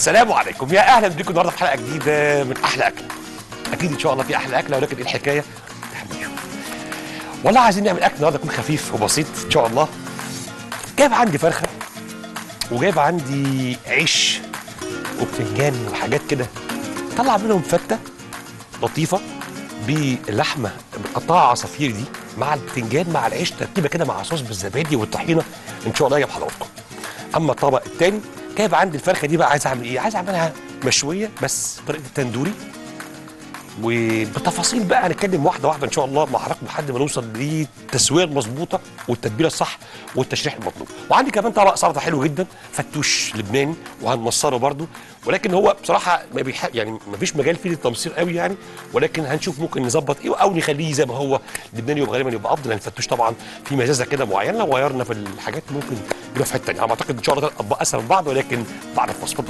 السلام عليكم يا اهلا بكم النهارده في حلقه جديده من احلى اكله اكيد ان شاء الله في احلى اكله ولكن ايه الحكايه احنا نشوف والله عايزين نعمل اكل النهارده يكون خفيف وبسيط ان شاء الله جايب عندي فرخه وجايب عندي عيش وبتنجان وحاجات كده طلع منهم فته لطيفه باللحمه متقطعه عصافير دي مع البتنجان مع العيش تركيبه كده مع صوص بالزبادي والطحينه ان شاء الله يا حضراتكم اما الطبق الثاني جايب عندي الفرخه دي بقى عايز اعمل ايه عايز اعملها مشويه بس طريقه التندوري وبتفاصيل بقى هنتكلم واحده واحده ان شاء الله مع حضراتكم لحد ما نوصل للتسويه المظبوطه والتتبيله الصح والتشريح المطلوب وعندي كمان طبق سلطه حلو جدا فتوش لبناني وهنمصره برده ولكن هو بصراحه ما بيح... يعني ما فيش مجال فيه للتمصير قوي يعني ولكن هنشوف ممكن نظبط ايه او نخليه زي ما هو لبناني يبقى غالبا يبقى افضل لان الفتوش طبعا في مزازه كده معينه لو غيرنا في الحاجات ممكن يبقى في حته ثانيه انا اعتقد ان شاء الله اطباق اسهل من بعض ولكن بعد الفاصل اتفضل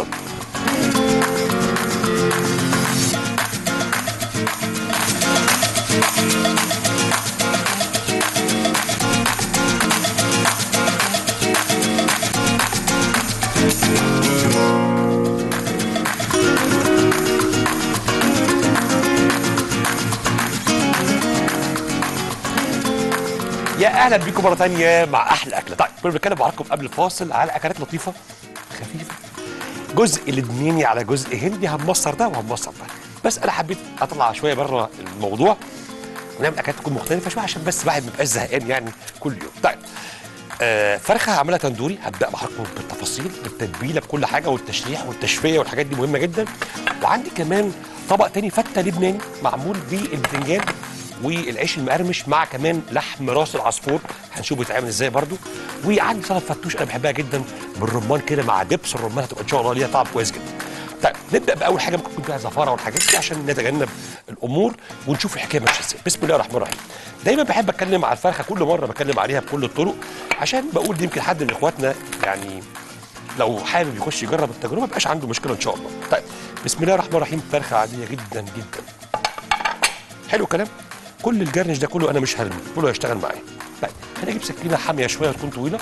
يا اهلا بيكم مره ثانيه مع احلى اكله طيب كنا بنتكلم معاكم قبل الفاصل على اكلات لطيفه خفيفه جزء لبناني على جزء هندي هنمصر ده وهنمصر ده بس انا حبيت اطلع شويه بره الموضوع ونعمل اكلات تكون مختلفه شويه عشان بس الواحد ما يبقاش زهقان يعني كل يوم طيب آه فرخه هعملها تندوري هبدا معاكم بالتفاصيل بالتتبيله بكل حاجه والتشريح والتشفيه والحاجات دي مهمه جدا وعندي كمان طبق تاني فته لبناني معمول بالبتنجان والعيش المقرمش مع كمان لحم راس العصفور هنشوف بيتعمل ازاي برده وعندي سلطه فتوش انا بحبها جدا بالرمان كده مع دبس الرمان هتبقى ان شاء الله ليها طعم كويس جدا طيب نبدا باول حاجه ممكن يكون فيها زفاره والحاجات دي عشان نتجنب الامور ونشوف الحكايه ماشيه ازاي بسم الله الرحمن الرحيم دايما بحب اتكلم على الفرخه كل مره بتكلم عليها بكل الطرق عشان بقول دي يمكن حد من اخواتنا يعني لو حابب يخش يجرب التجربه ما يبقاش عنده مشكله ان شاء الله طيب بسم الله الرحمن الرحيم فرخه عاديه جدا جدا حلو الكلام كل الجرنش ده كله انا مش هرمي كله هيشتغل معايا طيب هنجيب سكينه حاميه شويه تكون طويله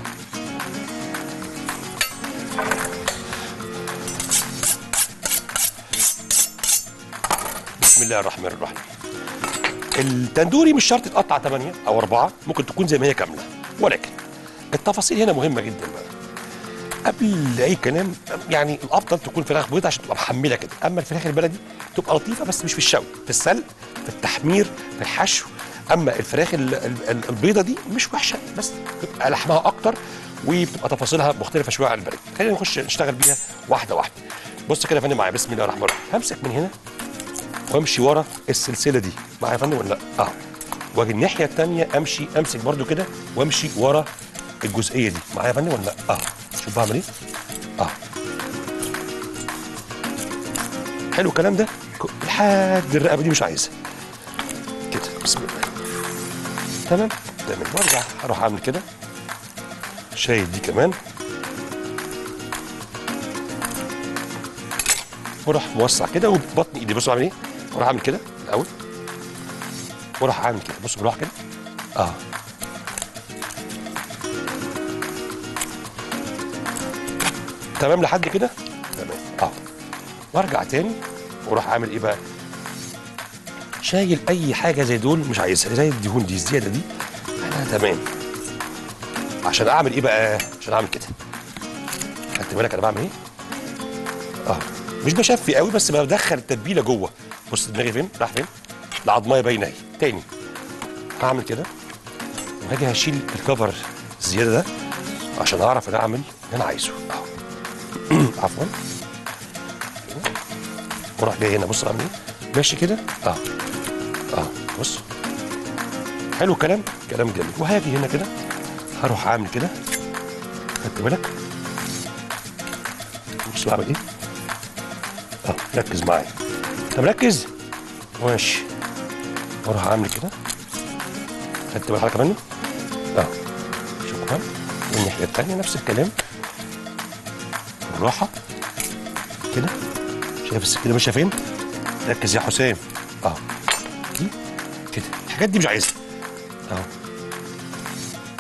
بسم الله الرحمن الرحيم التندوري مش شرط يتقطع 8 او 4 ممكن تكون زي ما هي كامله ولكن التفاصيل هنا مهمه جدا بقى قبل اي كلام يعني الافضل تكون فراخ بيضاء عشان تبقى محمله كده اما الفراخ البلدي تبقى لطيفه بس مش في الشوي في السلق في التحمير في الحشو اما الفراخ ال- ال- البيضه دي مش وحشه بس بتبقى لحمها اكتر وبتبقى تفاصيلها مختلفه شويه عن البلدي خلينا نخش نشتغل بيها واحده واحده بص كده يا فندم معايا بسم الله الرحمن الرحيم همسك من هنا وامشي ورا السلسله دي معايا يا فندم ولا لا اه واجي الناحيه الثانيه امشي امسك برده كده وامشي ورا الجزئيه دي معايا يا فندم ولا لا اه شوف بعمل ايه اه حلو الكلام ده ك- لحد الرقبه دي مش عايزها كده بسم الله تمام تمام وارجع اروح اعمل كده شايل دي كمان واروح موسع كده وبطن ايدي بصوا اعمل ايه واروح اعمل كده الاول واروح اعمل كده بصوا بالراحه كده اه تمام لحد كده تمام اه وارجع تاني واروح عامل ايه بقى شايل اي حاجه زي دول مش عايزها زي الدهون دي الزياده دي انا تمام عشان اعمل ايه بقى عشان اعمل كده خدت بالك انا بعمل ايه اه مش بشفي قوي بس بدخل التتبيله جوه بص دماغي فين راح فين العضمايه باينه اهي تاني هعمل كده وهاجي هشيل الكفر الزياده ده عشان اعرف انا اعمل اللي انا عايزه اهو عفوا وراح جاي هنا بص اعمل ايه ماشي كده اه اه بص حلو الكلام كلام جميل وهاجي هنا كده هروح اعمل كده خدت بالك بص بعمل ايه اه ركز معايا طب ركز ماشي واروح اعمل كده خدت بالك كمان اه شكرا والناحيه الثانيه نفس الكلام بالراحه كده شايف السكينه ماشيه فين ركز يا حسام اه دي كده الحاجات دي مش عايزها اه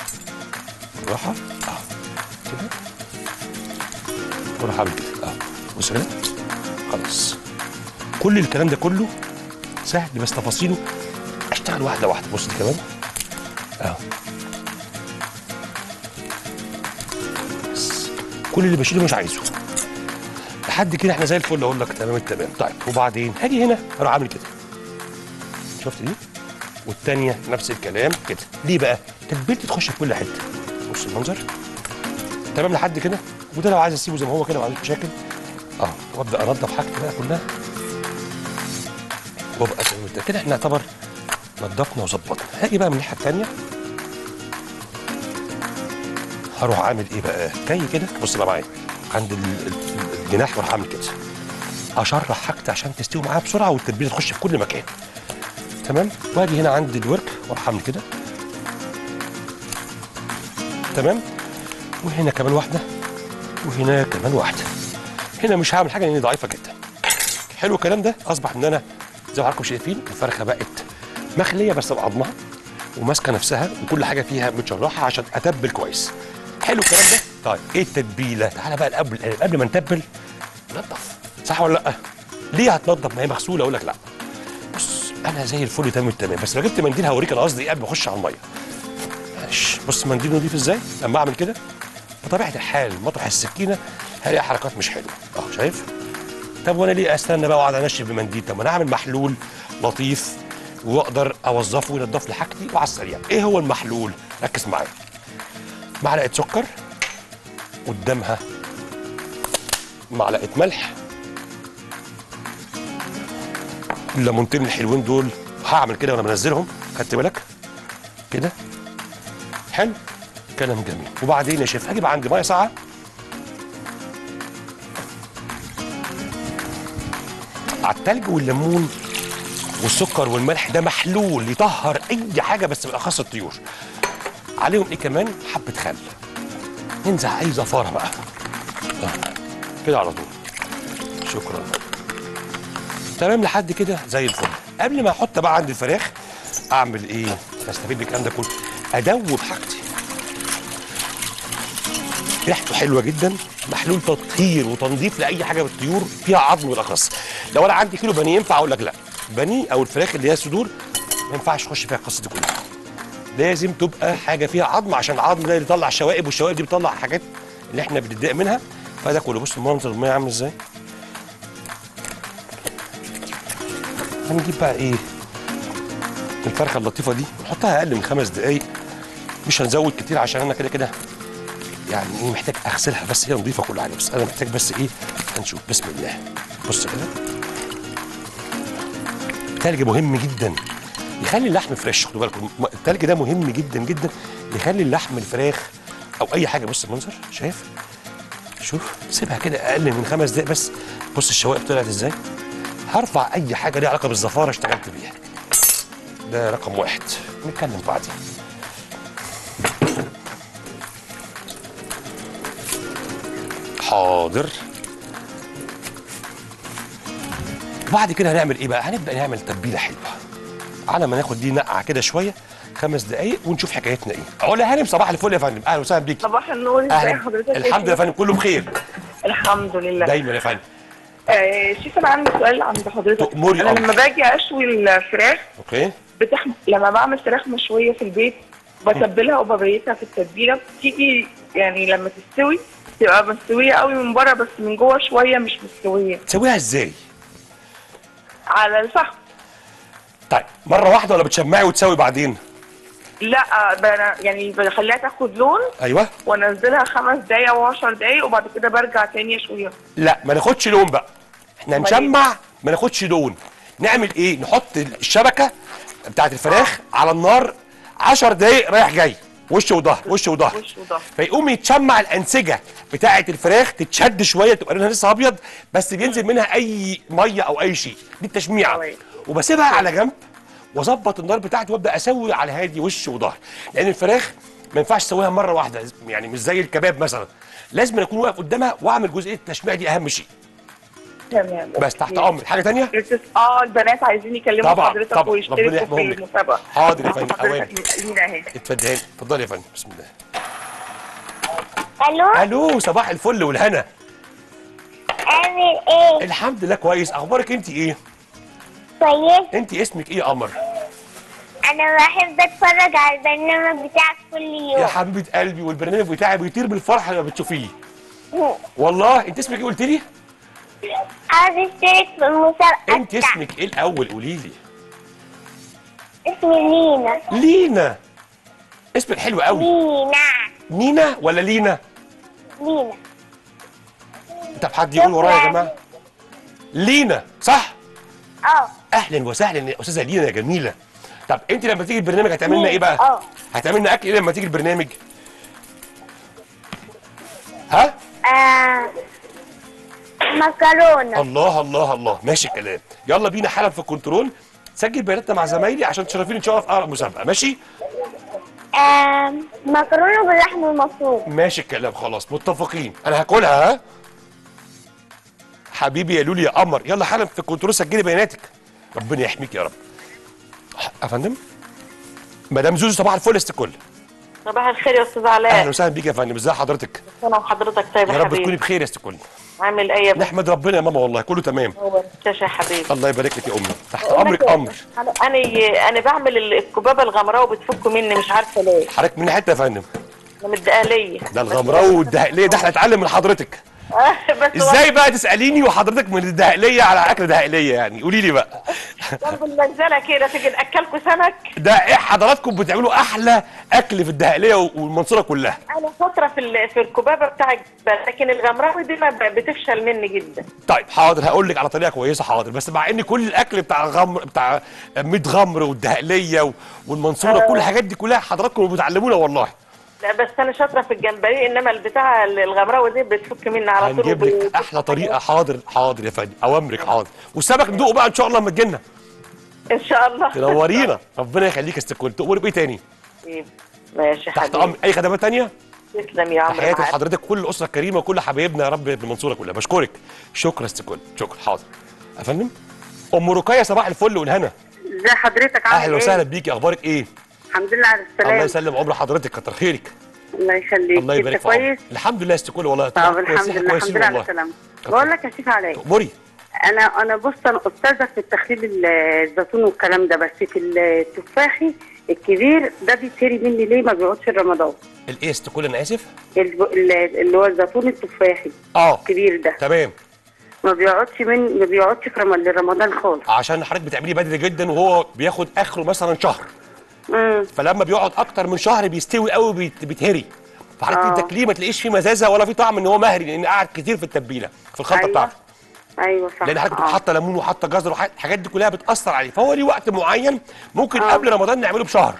بالراحه اه كده واروح اعمل كده اه بص كده خلاص كل الكلام ده كله سهل بس تفاصيله اشتغل واحده واحده بص دي كمان اهو بس كل اللي بشيله مش عايزه لحد كده احنا زي الفل اقول لك تمام التمام طيب وبعدين هاجي هنا اروح عامل كده شفت دي والتانية نفس الكلام كده ليه بقى تتبيلتي تخش في كل حته بص المنظر تمام لحد كده وده لو عايز اسيبه زي ما هو كده ما عنديش مشاكل اه وابدا انضف حاجتي بقى كلها وابقى زي ما قلت كده احنا نعتبر نضفنا وظبطنا هاجي بقى من الناحيه الثانيه هروح اعمل ايه بقى جاي كده بص بقى معايا عند ال- ال- الجناح واروح اعمل كده اشرح حاجتي عشان تستوي معايا بسرعه والتتبيله تخش في كل مكان تمام واجي هنا عند الورك واروح اعمل كده تمام وهنا كمان واحده وهنا كمان واحده هنا مش هعمل حاجه لاني ضعيفه جدا حلو الكلام ده اصبح ان انا زي ما حضراتكم شايفين الفرخه بقت مخليه بس بعضمها وماسكه نفسها وكل حاجه فيها متشرحه عشان اتبل كويس حلو الكلام ده طيب ايه التتبيله تعالى بقى قبل قبل ما نتبل نضف صح ولا لا ليه هتنضف ما هي مغسوله اقول لك لا بص انا زي الفل تمام التمام بس لو جبت منديل هوريك انا قصدي ايه قبل ما اخش على الميه معلش بص منديل نضيف ازاي لما اعمل كده بطبيعه الحال مطرح السكينه هلاقي حركات مش حلوه اهو شايف طب وانا ليه استنى بقى واقعد انشف بمنديل طب ما انا اعمل محلول لطيف واقدر اوظفه وينضف لي حاجتي وعلى السريع ايه هو المحلول ركز معايا معلقه سكر قدامها معلقه ملح الليمونتين الحلوين دول هعمل كده وانا بنزلهم خدت بالك كده حلو كلام جميل وبعدين يا شيف هجيب عندي ميه ساقعه على التلج والليمون والسكر والملح ده محلول يطهر اي حاجه بس بالاخص الطيور عليهم ايه كمان حبه خل ننزع اي زفاره بقى آه. كده على طول شكرا تمام لحد كده زي الفل قبل ما احط بقى عند الفراخ اعمل ايه استفيد بالكلام ده كله ادوب حاجتي ريحته حلوه جدا محلول تطهير وتنظيف لاي حاجه بالطيور فيها عظم بالاخص لو انا عندي كيلو بانيه ينفع اقول لك لا بانيه او الفراخ اللي هي صدور ما ينفعش تخش فيها القصه دي كلها لازم تبقى حاجه فيها عظم عشان العظم ده اللي بيطلع الشوائب والشوائب دي بتطلع حاجات اللي احنا بنتضايق منها فده كله بص المنظر الميه عامل ازاي هنجيب بقى ايه الفرخه اللطيفه دي ونحطها اقل من خمس دقايق مش هنزود كتير عشان انا كده كده يعني ايه محتاج اغسلها بس هي نظيفه كل حاجه بس انا محتاج بس ايه هنشوف بسم الله بص كده التلج مهم جدا يخلي اللحم فريش خدوا بالكم التلج ده مهم جدا جدا يخلي اللحم الفراخ او اي حاجه بص المنظر شايف شوف سيبها كده اقل من خمس دقايق بس بص الشوائب طلعت ازاي هرفع اي حاجه ليها علاقه بالزفاره اشتغلت بيها ده رقم واحد نتكلم بعدين حاضر وبعد كده هنعمل ايه بقى هنبدا نعمل تتبيله حلوه على ما ناخد دي نقعه كده شويه خمس دقايق ونشوف حكايتنا ايه اقول يا هانم صباح الفل يا فندم اهلا وسهلا بيك صباح النور ازي اهلا حضرتك الحمد لله يا فندم كله بخير الحمد لله دايما يا فندم آه شيف انا عندي سؤال عند حضرتك تأمري انا أمر. لما باجي اشوي الفراخ اوكي بتحم... لما بعمل فراخ مشويه في البيت بتبلها وببيتها في التتبيله بتيجي يعني لما تستوي تبقى مستويه قوي من بره بس من جوه شويه مش مستويه تسويها ازاي على الفحم طيب مره واحده ولا بتشمعي وتسوي بعدين لا بنا يعني بخليها تاخد لون ايوه وانزلها خمس دقايق او 10 دقايق وبعد كده برجع تاني اشويها لا ما ناخدش لون بقى احنا أمال إيه؟ نشمع ما ناخدش لون نعمل ايه نحط الشبكه بتاعت الفراخ على النار 10 دقايق رايح جاي وش وظهر وش وظهر وش وظهر. فيقوم يتشمع الانسجه بتاعت الفراخ تتشد شويه تبقى لونها لسه ابيض بس بينزل منها اي ميه او اي شيء دي التشميعه تمام. وبسيبها على جنب واظبط النار بتاعتي وابدا اسوي على هادي وش وظهر لان الفراخ ما ينفعش اسويها مره واحده يعني مش زي الكباب مثلا لازم اكون واقف قدامها واعمل جزئيه التشميع دي اهم شيء تمام بس تحت امر حاجه تانية بتس- اه البنات عايزين يكلموا طبعاً، حضرتك طبعاً. ربنا ويشتركوا يحميهم في لك. المسابقه حاضر يا فندم، أوامر. حضرتك لينا اهي اتفضلي اتفضلي يا فندم بسم الله الو الو صباح الفل والهنا عامل ايه؟ الحمد لله كويس اخبارك انت ايه كويس انت اسمك ايه يا قمر انا بحب اتفرج على البرنامج بتاعك كل يا يوم حبيبه قلبي والبرنامج بتاعي بيطير بالفرحه لما بتشوفيه والله انت اسمك ايه قلت لي عايز اشترك في المسابقة انت بتاعتك. اسمك ايه الاول قولي لي اسمي لينا لينا اسمك حلو قوي لينا نينا ولا لينا لينا طب حد يقول ورايا يا جماعه لينا صح اه اهلا وسهلا يا استاذه لينا يا جميله طب انت لما تيجي البرنامج هتعمل لنا ايه بقى اه. هتعمل لنا اكل ايه لما تيجي البرنامج ها آه. مكرونة الله الله الله ماشي الكلام يلا بينا حالا في الكنترول سجل بياناتنا مع زمايلي عشان تشرفيني ان شاء الله في اقرب مسابقه ماشي آه. مكرونة باللحم المفروم ماشي الكلام خلاص متفقين انا هاكلها ها حبيبي يا لولي يا قمر يلا حالا في الكنترول سجلي بياناتك ربنا يحميك يا رب يا فندم مدام زوزو صباح الفل استكل صباح الخير يا استاذ اهلا علاء وسهلا بيك يا فندم ازي حضرتك انا وحضرتك طيب يا يا رب تكوني حبيبي بخير يا استكل عامل ايه يا ابني نحمد ربنا يا ماما والله كله تمام هو الشاشه يا حبيبي الله يبارك لك يا امي تحت امرك امر انا انا بعمل الكبابه الغمراء وبتفك مني مش عارفه ليه حضرتك من حته يا فندم انا متدقليه ده الغمراء والدهقليه ده احنا هنتعلم من حضرتك بس ازاي بقى تساليني وحضرتك من الدهقليه على اكل دهقليه يعني قولي لي بقى جنب المنزله كده تيجي ناكلكوا سمك ده ايه حضراتكم بتعملوا احلى اكل في الدهقليه والمنصوره كلها انا فتره في ال- في الكبابه بتاع الجبل لكن الغمراوي دي ما ب- بتفشل مني جدا طيب حاضر هقول لك على طريقه كويسه حاضر بس مع ان كل الاكل بتاع غمر بتاع ميت غمر والدهقليه و- والمنصوره كل الحاجات دي كلها حضراتكم بتعلمونا والله لا بس انا شاطره في الجمبري انما البتاع الغمراوي دي بتفك مني على طول هنجيب وب- لك احلى طريقه حاضر حاضر يا فندم اوامرك حاضر والسمك ندوقه بقى ان شاء الله لما تجينا ان شاء الله تنورينا ربنا يخليك يا استكول تؤمر بايه تاني ماشي تحت حبيبي امر اي خدمات تانيه تسلم يا عمرو تحياتي معاك. لحضرتك كل الاسره الكريمه وكل حبايبنا يا رب في المنصوره كلها بشكرك شكرا استكول شكرا حاضر يا فندم ام رقيه صباح الفل والهنا ازي حضرتك عامل اهلا ايه؟ وسهلا بيكي اخبارك ايه الحمد لله على السلامة الله يسلم عمر حضرتك كتر خيرك الله يخليك الله يبارك انت في عمرك كويس؟ الحمد لله استكول والله طب الحمد كويسين- لله كويسين الحمد لله على والله. السلامة كتر. بقول لك يا شيخ علاء تؤمري انا انا بص انا استاذه في التخليل ال- الزيتون والكلام ده بس في التفاحي الكبير ده بيتهري مني ليه ما بيقعدش رمضان الايه استكول انا اسف الب- ال- اللي هو الزيتون التفاحي اه الكبير ده تمام ما بيقعدش من ما بيقعدش في رم- رمضان خالص عشان حضرتك بتعملي بدري جدا وهو بياخد اخره مثلا شهر امم فلما بيقعد اكتر من شهر بيستوي قوي بيت- بيتهري فحضرتك آه. تاكليه ما تلاقيش فيه مزازه ولا فيه طعم ان هو مهري لان قاعد كتير في التتبيله في الخلطه أيوة. بتاعته ايوه صح لان حضرتك آه. حاطه ليمون وحاطه جزر وحاجات الحاجات دي كلها بتاثر عليه فهو ليه وقت معين ممكن آه. قبل رمضان نعمله بشهر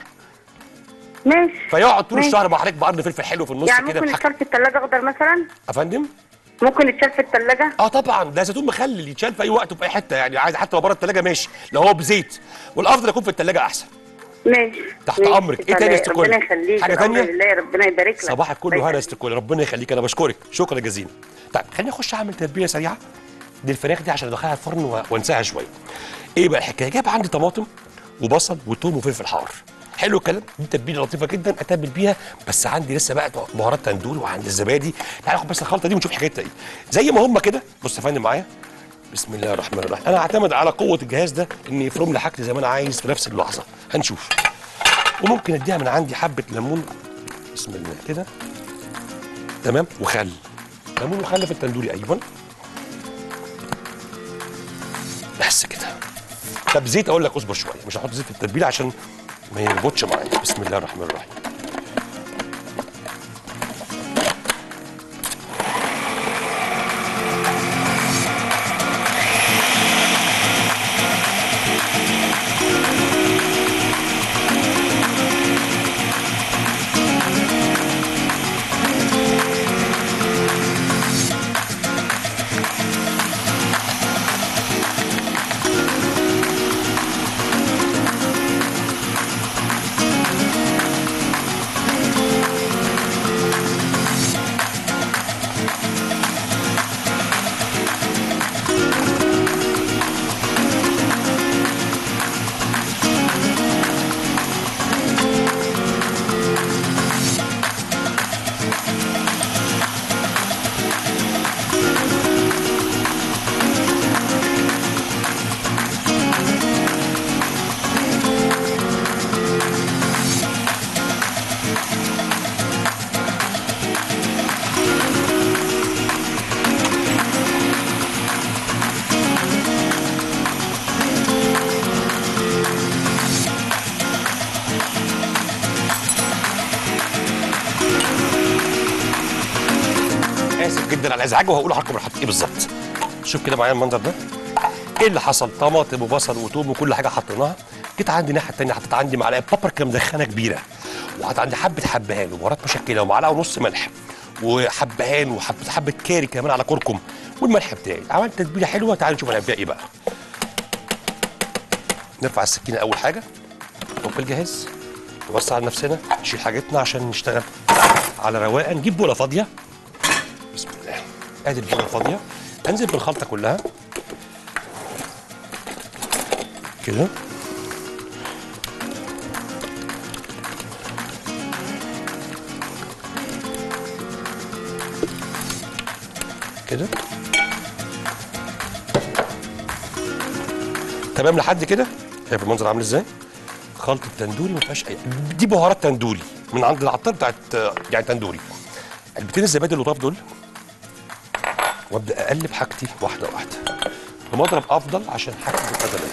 ماشي فيقعد طول ماشي. الشهر مع حضرتك بقرن فلفل حلو في النص يعني كده ممكن بحاجة- يتشال في الثلاجه اخضر مثلا يا فندم ممكن يتشال في الثلاجه اه طبعا ده زيتون مخلل يتشال في اي وقت وفي اي حته يعني عايز حتى لو بره الثلاجه ماشي لو هو بزيت والافضل يكون في الثلاجه احسن ماشي تحت ماشي. أمرك. إيه تاني يا ست كل؟ ربنا يخليك حاجة الأمر تانية؟ لله ربنا يبارك لك صباحك كله الله هنا يا يخليك. ست كل ربنا يخليك انا بشكرك شكرا جزيلا طيب خليني اخش اعمل تتبيله سريعه دي الفراخ دي عشان ادخلها الفرن و- وانساها شويه ايه بقى الحكايه جايب عندي طماطم وبصل وثوم وفلفل حار حلو الكلام دي تتبيله لطيفه جدا اتبل بيها بس عندي لسه بقى بهارات تندور وعندي الزبادي تعالى ناخد بس الخلطه دي ونشوف حكايتها ايه زي ما هم كده بص يا فندم معايا بسم الله الرحمن الرحيم انا اعتمد على قوه الجهاز ده ان يفرم لي حاجتي زي ما انا عايز في نفس اللحظه هنشوف وممكن اديها من عندي حبه ليمون بسم الله كده تمام وخل ليمون وخل في التندوري ايوه بس كده طب زيت اقول لك اصبر شويه مش هحط زيت في التتبيله عشان ما يربطش معايا بسم الله الرحمن الرحيم الازعاج وهقول لحضراتكم انا حاطط ايه بالظبط شوف كده معايا المنظر ده ايه اللي حصل طماطم وبصل وتوم وكل حاجه حطيناها جيت عندي الناحيه الثانيه حطيت عندي معلقه بابريكا مدخنه كبيره وحطيت عندي حبه حبهان وبهارات مشكله ومعلقه ونص ملح وحبهان وحبه حبه كاري كمان على كركم والملح بتاعي عملت تتبيله حلوه تعالوا نشوف هنعمل فيها ايه بقى نرفع السكينه اول حاجه نحط الجهاز نوسع على نفسنا نشيل حاجتنا عشان نشتغل على رواقه نجيب بوله فاضيه بسم الله ادي البوله الفاضيه انزل بالخلطه كلها كده كده تمام لحد كده شايف المنظر عامل ازاي خلطه تندوري ما فيهاش اي دي بهارات تندوري من عند العطار بتاعت يعني تندوري علبتين الزبادي اللطاف دول وابدا اقلب حاجتي واحده واحده بمضرب افضل عشان حاجتي تبقى تمام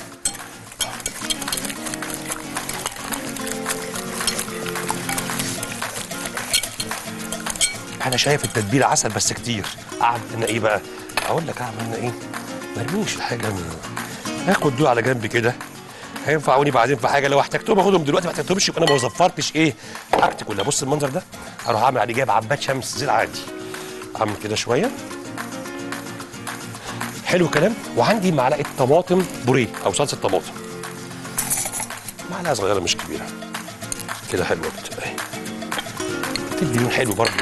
انا شايف التتبيله عسل بس كتير اعمل لنا ايه بقى اقول لك اعمل لنا ايه ما ارميش الحاجه من هاخد دول على جنب كده هينفعوني بعدين في حاجه لو احتجتهم اخدهم دلوقتي ما احتجتهمش يبقى انا ما وظفتش ايه حاجتي كلها بص المنظر ده هروح اعمل عليه جايب عباد شمس زي العادي اعمل كده شويه حلو كلام وعندي معلقه طماطم بوريه او صلصه طماطم معلقه صغيره مش كبيره كده حلوه بتبقى اهي تدي لون حلو برضه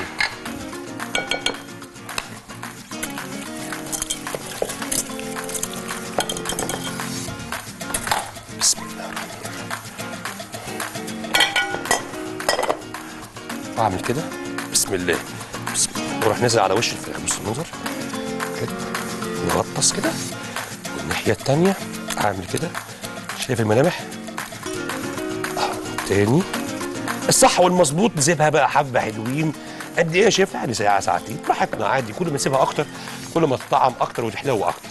بسم الله الرحمن الرحيم اعمل كده بسم الله بسم الله واروح نازل على وش الفراخ بص المنظر كده نغطس كده والناحيه التانيه اعمل كده شايف الملامح أهو، تاني الصح والمظبوط نسيبها بقى حبه حلوين قد ايه يا شيف يعني ساعه ساعتين براحتنا عادي كل ما نسيبها اكتر كل ما تطعم اكتر وتحلو اكتر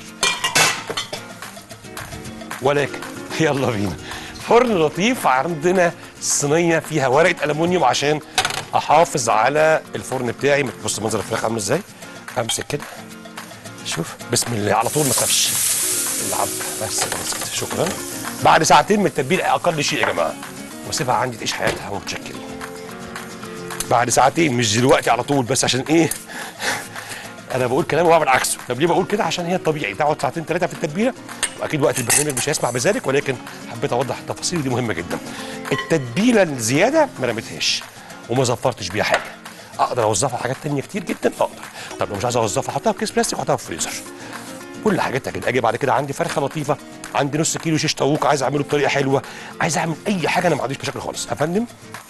ولكن يلا بينا فرن لطيف عندنا صينيه فيها ورقه الومنيوم عشان احافظ على الفرن بتاعي بص منظر الفراخ عامل ازاي امسك كده شوف بسم الله على طول ما تخافش العب بس خلاص كده شكرا بعد ساعتين من التتبيل اقل شيء يا جماعه واسيبها عندي تعيش حياتها ومتشكرين بعد ساعتين مش دلوقتي على طول بس عشان ايه انا بقول كلام وبعمل عكسه طب ليه بقول كده عشان هي الطبيعي تقعد ساعتين ثلاثه في التتبيله واكيد وقت البرنامج مش هيسمح بذلك ولكن حبيت اوضح التفاصيل دي مهمه جدا التتبيله الزياده ما رميتهاش وما زفرتش بيها حاجه اقدر اوظفها حاجات تانية كتير جدا اقدر طب لو مش عايز اوظفها احطها في كيس بلاستيك واحطها في فريزر كل حاجاتها كده اجي بعد كده عندي فرخه لطيفه عندي نص كيلو شيش طاووق عايز اعمله بطريقه حلوه عايز اعمل اي حاجه انا ما عنديش مشاكل خالص يا فندم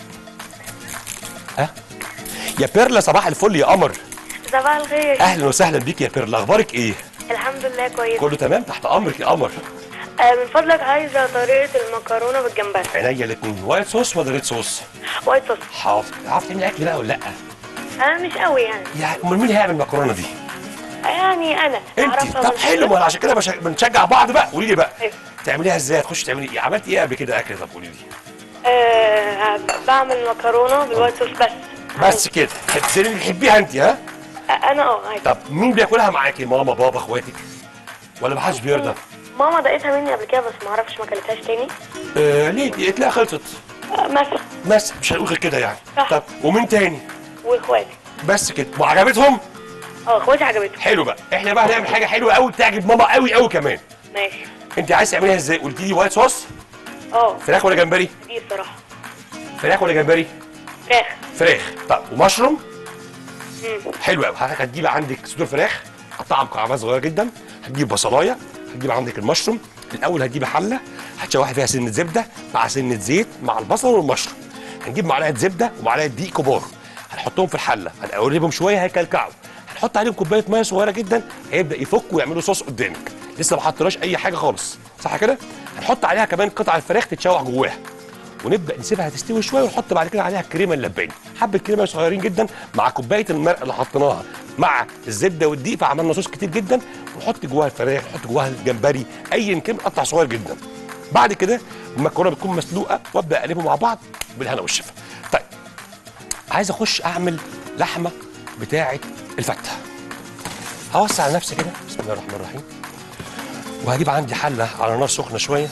ها يا بيرلا صباح الفل يا قمر صباح الخير اهلا وسهلا بيك يا بيرلا اخبارك ايه الحمد لله كويس كله تمام تحت امرك يا قمر آه من فضلك عايزه طريقه المكرونه بالجمبري عينيا الاثنين وايت صوص ولا ريد صوص وايت صوص حاضر عارف تعمل اكل بقى ولا لا انا مش قوي يعني يعني امال مين هيعمل المكرونه دي يعني انا انت أعرفها طب من حلو كده. ما أنا عشان كده بش- بنشجع بعض بقى قولي لي بقى أيوة. تعمليها ازاي تخش تعملي ايه عملتي ايه قبل كده اكل طب قولي لي آه بعمل مكرونه بالوايت صوص بس بس كده زي اللي بتحبيها انت ها آه، انا اه عادي طب مين بياكلها معاكي ماما بابا اخواتك ولا ما حدش بيرضى ماما دقتها مني قبل كده بس ما اعرفش ما كلتهاش تاني آه ليه دي تلاقيها خلصت آه مثلا بس مش هنقول غير كده يعني صح. طب ومين تاني واخواتي بس كده وعجبتهم اه اخواتي عجبتهم حلو بقى احنا بقى هنعمل حاجه حلوه قوي تعجب ماما قوي قوي كمان ماشي انت عايز تعمليها ازاي قلتي لي وايت صوص اه فراخ ولا جمبري دي الصراحه فراخ ولا جمبري فراخ فراخ طب ومشروم مم. حلو قوي حضرتك هتجيب عندك صدور فراخ قطعها مكعبات صغيره جدا هتجيب بصلايه هتجيب عندك المشروم الاول هتجيبي حله هتشوحي فيها سنه زبده مع سنه زيت مع البصل والمشروم هنجيب معلقه زبده ومعلقه دقيق كبار هنحطهم في الحله هنقلبهم شويه هيكلكعوا هنحط عليهم كوبايه ميه صغيره جدا هيبدا يفك ويعملوا صوص قدامك لسه ما حطيناش اي حاجه خالص صح كده هنحط عليها كمان قطع الفراخ تتشوح جواها ونبدا نسيبها تستوي شويه ونحط بعد كده عليها الكريمه اللباني حبه كريمه صغيرين جدا مع كوبايه المرق اللي حطيناها مع الزبده والدقيق فعملنا صوص كتير جدا ونحط جواها الفراخ نحط جواها الجمبري ايا كان قطع صغير جدا بعد كده المكرونه بتكون مسلوقه وابدا اقلبهم مع بعض بالهنا والشفا طيب عايز اخش اعمل لحمه بتاعه الفته هوسع على نفسي كده بسم الله الرحمن الرحيم وهجيب عندي حله على نار سخنه شويه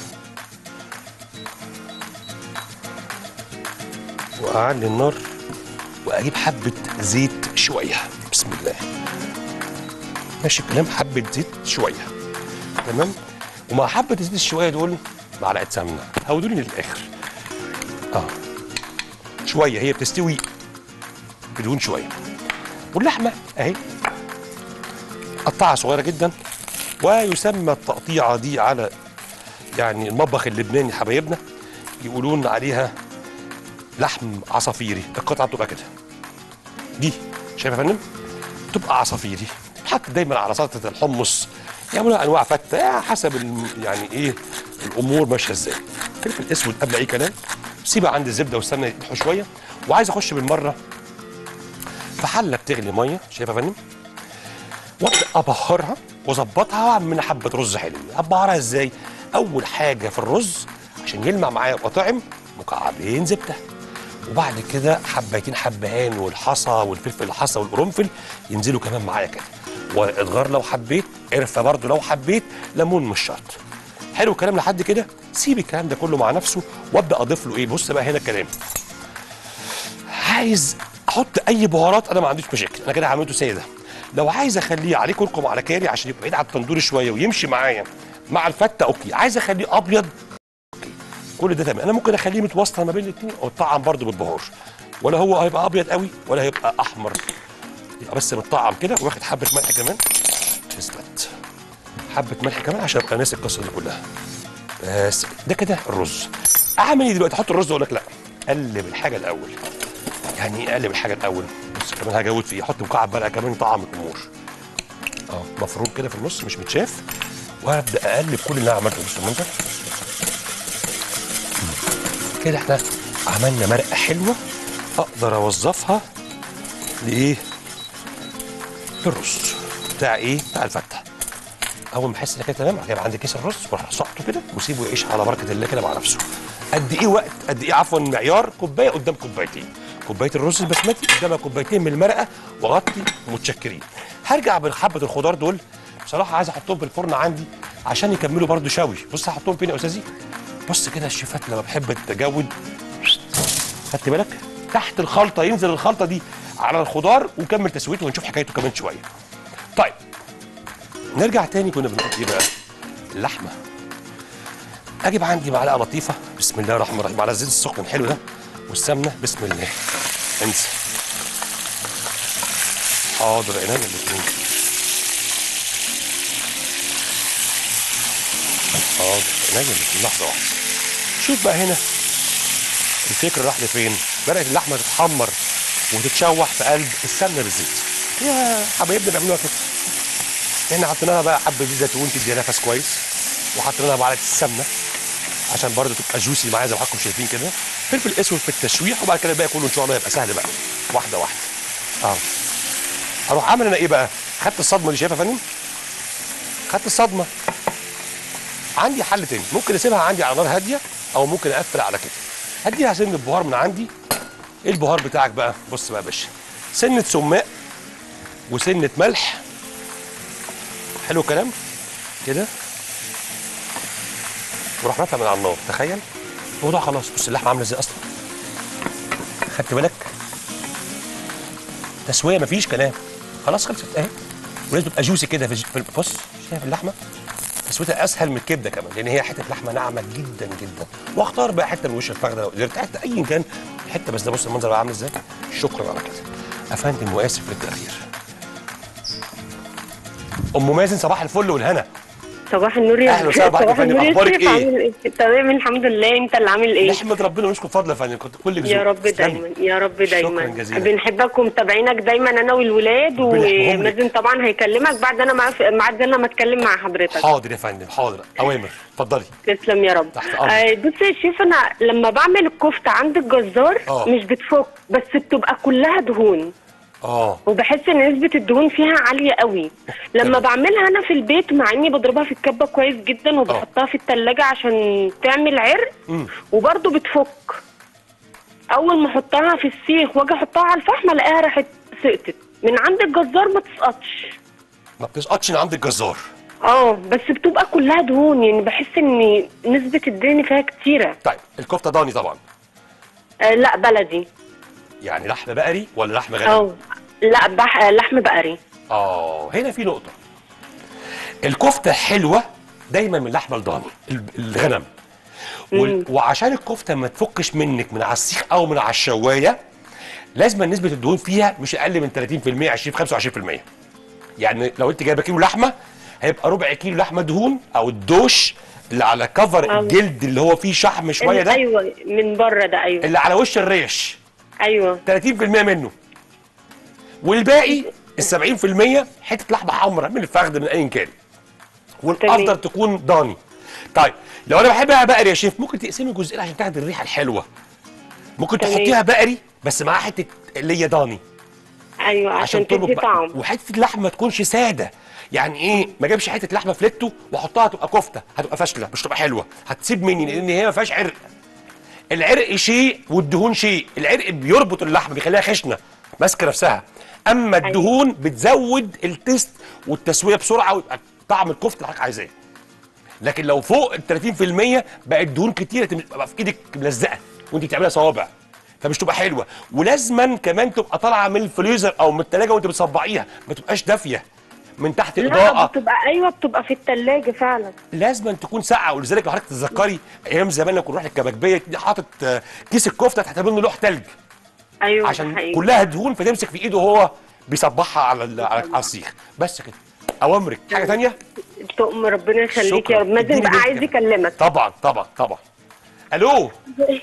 واعلي النار واجيب حبه زيت شويه بسم الله ماشي الكلام حبه زيت شويه تمام ومع حبه الزيت الشويه دول معلقه سمنه هودوني للاخر اه شويه هي بتستوي بدون شويه واللحمه اهي قطعها صغيره جدا ويسمى التقطيعه دي على يعني المطبخ اللبناني حبايبنا يقولون عليها لحم عصافيري القطعه بتبقى كده دي شايف يا فندم تبقى عصافيري تتحط دايما على سلطه الحمص يعملوها انواع فته حسب الم- يعني ايه الامور ماشيه ازاي فلفل اسود قبل اي كلام سيبها عند الزبده والسمنه يتنحوا شويه وعايز اخش بالمره في حله بتغلي ميه شايف يا فندم وابدا ابهرها واظبطها واعمل منها حبه رز حلو ابهرها ازاي اول حاجه في الرز عشان يلمع معايا يبقى طعم مكعبين زبده وبعد كده حبيتين حبهان والحصى والفلفل الحصى والقرنفل ينزلوا كمان معايا كده وادغار لو حبيت قرفه برضو لو حبيت ليمون مش شرط حلو الكلام لحد كده سيب الكلام ده كله مع نفسه وابدا اضيف له ايه بص بقى هنا الكلام عايز احط اي بهارات انا ما عنديش مشاكل انا كده عملته ساده لو عايز اخليه عليه كركم على كاري عشان يبقى بعيد عن التندور شويه ويمشي معايا مع الفته اوكي عايز اخليه ابيض اوكي كل ده تمام انا ممكن اخليه متوسط ما بين الاثنين واتطعم برده بالبهار ولا هو هيبقى ابيض قوي ولا هيبقى احمر يبقى بس متطعم كده واخد حبه ملح كمان اثبت حبه ملح كمان عشان ابقى ناسي القصه دي كلها بس ده كده الرز اعمل ايه دلوقتي احط الرز اقول لك لا قلب الحاجه الاول يعني ايه اقلب الحاجه الاول بص كمان هجود فيه احط مكعب مرقه كمان طعم الامور اه مفروض كده في النص مش متشاف وابدا اقلب كل اللي انا عملته بص المنظر مم. كده احنا عملنا مرقه حلوه اقدر اوظفها لايه للرز بتاع ايه بتاع الفته اول ما احس ان كده تمام هجيب عندي كيس الرز واروح سقطه كده واسيبه يعيش على بركه الله كده مع نفسه قد ايه وقت قد ايه عفوا معيار كوبايه قدام كوبايتين كوبايه الرز البسمتي قدامها كوبايتين من المرقه واغطي متشكرين هرجع بحبه الخضار دول بصراحه عايز احطهم في الفرن عندي عشان يكملوا برضو شوي بص هحطهم فين يا استاذي بص كده الشيفات لما بحب التجود خدت بالك تحت الخلطه ينزل الخلطه دي على الخضار ونكمل تسويته ونشوف حكايته كمان شويه طيب نرجع تاني كنا بنقول ايه بقى اللحمه اجيب عندي معلقه لطيفه بسم الله الرحمن الرحيم على الزيت السخن الحلو ده والسمنه بسم الله انسى حاضر عينيا الاثنين حاضر عينيا الاثنين لحظه واحده شوف بقى هنا الفكر راح لفين بدات اللحمه تتحمر وتتشوح في قلب السمنه بالزيت يا حبايبنا بيعملوها كده احنا حطينا لها بقى حبه زيت زيتون تديها نفس كويس وحطينا لها معلقه السمنه عشان برضه تبقى جوسي معايا زي ما حضراتكم شايفين كده فلفل اسود في التشويح وبعد كده الباقي كله ان شاء الله يبقى سهل بقى واحده واحده اه هروح اعمل انا ايه بقى خدت الصدمه دي شايفها يا فندم خدت الصدمه عندي حل تاني ممكن اسيبها عندي على نار هاديه او ممكن اقفل على كده هديها سن البهار من عندي ايه البهار بتاعك بقى بص بقى يا باشا سنه سماق وسنه ملح حلو الكلام كده وراح رافع من على النار تخيل الموضوع خلاص بص اللحمه عامله ازاي اصلا خدت بالك تسويه مفيش كلام خلاص خلصت اهي ولازم تبقى جوسي كده في في- بص شايف اللحمه تسويتها اسهل من الكبده كمان لان هي حته لحمه ناعمه جدا جدا واختار بقى حته من وش الفخده لو قدرت حته ايا كان حته بس ده بص المنظر بقى عامل ازاي شكرا على كده افندم واسف للتاخير ام مازن صباح الفل والهنا صباح النور يا أهلا وسهلا بحضرتك يا فندم. النور يا أخبارك شريف، إيه؟ عامل ايه؟ تمام الحمد لله انت اللي عامل ايه؟ نحمد ربنا ونشكر فضله يا فندم كنت كل جزء يا رب دايما يا رب دايما شكرا جزيلا. بنحبك ومتابعينك دايما انا والولاد ربنا يحميهم لك. ومازن طبعا هيكلمك بعد انا مع بعد انا ما اتكلم مع حضرتك حاضر يا فندم حاضر اوامر اتفضلي تسلم يا رب تحت أمرك. آه بص يا شيف انا لما بعمل الكفته عند الجزار آه. مش بتفك بس بتبقى كلها دهون اه وبحس ان نسبه الدهون فيها عاليه قوي لما تمام. بعملها انا في البيت مع اني بضربها في الكبه كويس جدا وبحطها في التلاجة عشان تعمل عرق مم. وبرده بتفك اول ما احطها في السيخ واجي احطها على الفحم الاقيها راحت سقطت من عند الجزار ما تسقطش ما بتسقطش من عند الجزار اه بس بتبقى كلها دهون يعني بحس ان نسبة الدهن فيها كتيرة طيب الكفته ضاني طبعا آه لا بلدي يعني لحم بقري ولا لحم غنم اه لا بح... لحم بقري اه هنا في نقطه الكفته حلوه دايما من اللحمه الضاني ال- الغنم وال- وعشان الكفته ما تفكش منك من على السيخ او من على الشوايه لازم نسبه الدهون فيها مش اقل من 30% 20 25% يعني لو انت جايبه كيلو لحمه هيبقى ربع كيلو لحمه دهون او الدوش اللي على كفر آه. الجلد اللي هو فيه شحم شويه ده ايوه من بره ده ايوه اللي على وش الريش ايوه 30% منه والباقي ال 70% حته لحمه حمراء من الفخذ من ايا كان والافضل تمام. تكون ضاني طيب لو انا بحبها بقري يا شيف ممكن تقسمي جزئين عشان تاخد الريحه الحلوه ممكن تمام. تحطيها بقري بس معاها حته اللي هي ضاني ايوه عشان تربط تدي بقى. طعم وحته اللحمه ما تكونش ساده يعني ايه ما جابش حته لحمه فليتو واحطها تبقى كفته هتبقى فاشله مش تبقى حلوه هتسيب مني لان هي ما فيهاش عرق العرق شيء والدهون شيء العرق بيربط اللحمه بيخليها خشنه ماسكه نفسها اما الدهون بتزود التست والتسويه بسرعه ويبقى طعم الكفته اللي حضرتك عايزاه لكن لو فوق ال 30% بقت دهون كتيره تبقى في ايدك ملزقه وانت بتعملها صوابع فمش تبقى حلوه ولازما كمان تبقى طالعه من الفريزر او من الثلاجه وانت بتصبعيها ما تبقاش دافيه من تحت لا اضاءه بتبقى ايوه بتبقى في التلاجة فعلا لازم تكون ساقعه ولذلك لو حضرتك تتذكري ايام زمان لما كنا نروح الكبكبيه تلاقي حاطط آه، كيس الكفته تحت منه لوح تلج ايوه عشان حقيقي. كلها دهون فتمسك في ايده وهو بيصبحها على ال- على على السيخ بس كده اوامرك حاجه تانية تقوم ربنا يخليك شكراً. يا رب مازن اديني بقى بنت عايز كمان. يكلمك طبعا طبعا طبعا الو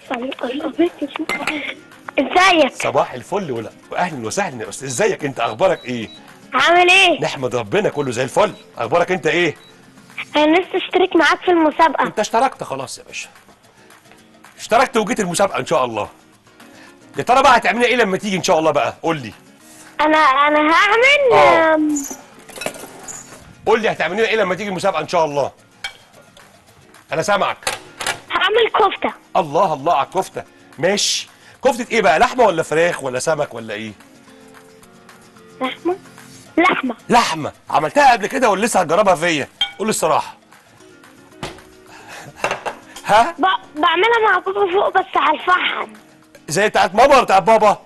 ازيك صباح الفل ولا اهلا وسهلا يا استاذ ازيك انت اخبارك ايه عامل ايه نحمد ربنا كله زي الفل اخبارك انت ايه انا نفسي اشترك معاك في المسابقه انت اشتركت خلاص يا باشا اشتركت وجيت المسابقه ان شاء الله يا ترى بقى هتعملي ايه لما تيجي ان شاء الله بقى قول لي انا انا هعمل آه. آم، قول لي هتعملي ايه لما تيجي المسابقه ان شاء الله انا سامعك هعمل كفته الله الله على الكفته ماشي كفته ايه بقى لحمه ولا فراخ ولا سمك ولا ايه لحمه لحمه لحمه عملتها قبل كده ولا لسه هتجربها فيا قول لي الصراحه ها ب- بعملها مع بابا فوق بس على الفحم زي بتاعت ماما ولا بتاعت بابا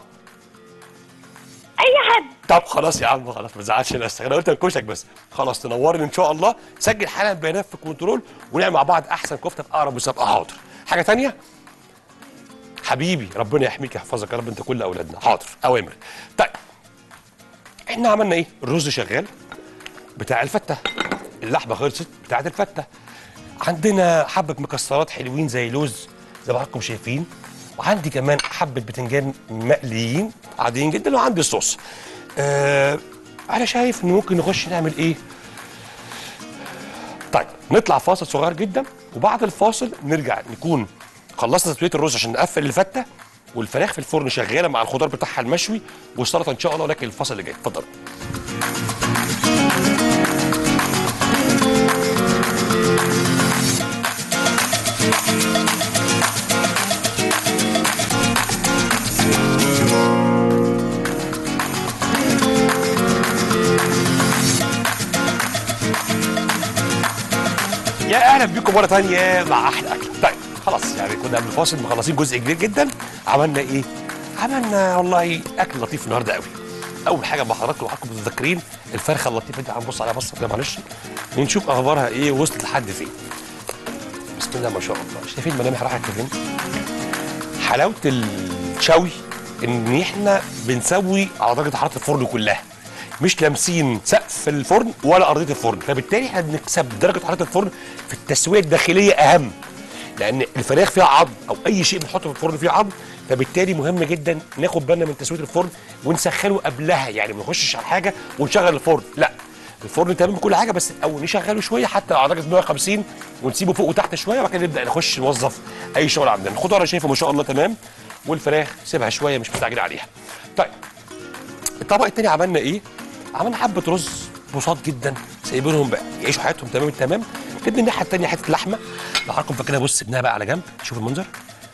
اي حد طب خلاص يا عم خلاص ما تزعلش نفسك انا قلت انكشك بس خلاص تنورني ان شاء الله سجل حالا بيانات في الكنترول ونعمل مع بعض احسن كفته في اقرب مسابقه حاضر حاجه تانية حبيبي ربنا يحميك يحفظك يا رب انت كل اولادنا حاضر اوامر طيب احنا عملنا ايه الرز شغال بتاع الفته اللحمه خلصت بتاعت الفته عندنا حبه مكسرات حلوين زي لوز زي ما حضراتكم شايفين وعندي كمان حبه بتنجان مقليين عاديين جدا وعندي الصوص آه انا شايف ان ممكن نخش نعمل ايه طيب نطلع فاصل صغير جدا وبعد الفاصل نرجع نكون خلصنا تسويه الرز عشان نقفل الفته والفراخ في الفرن شغاله مع الخضار بتاعها المشوي والسلطه ان شاء الله ولكن الفاصل اللي جاي اتفضل يا اهلا بيكم مره تانية مع احلى اكل طيب خلاص يعني كنا قبل الفاصل مخلصين جزء كبير جدا عملنا ايه عملنا والله اكل لطيف النهارده قوي اول حاجه مع حضراتكم وحضراتكم متذكرين الفرخه اللطيفه دي هنبص عليها بصه كده معلش ونشوف اخبارها ايه وصلت لحد فين بسم الله ما شاء الله شايفين الملامح راحت فين حلاوه الشوي ان احنا بنسوي على درجه حراره الفرن كلها مش لامسين سقف الفرن ولا ارضيه الفرن فبالتالي احنا بنكسب درجه حراره الفرن في التسويه الداخليه اهم لان الفراخ فيها عظم او اي شيء بنحطه في الفرن فيه عظم فبالتالي مهم جدا ناخد بالنا من تسويه الفرن ونسخنه قبلها يعني ما نخشش على حاجه ونشغل الفرن لا الفرن تمام كل حاجه بس الاول نشغله شويه حتى على درجه 150 ونسيبه فوق وتحت شويه وبعد كده نبدا نخش نوظف اي شغل عندنا الخضار انا شايفه ما شاء الله تمام والفراخ سيبها شويه مش مستعجل عليها طيب الطبق التاني عملنا ايه عملنا حبه رز بساط جدا سايبينهم بقى يعيشوا حياتهم تمام التمام نبني الناحيه التانيه حته لحمه لو حضراتكم فاكرينها بص سيبناها بقى على جنب شوف المنظر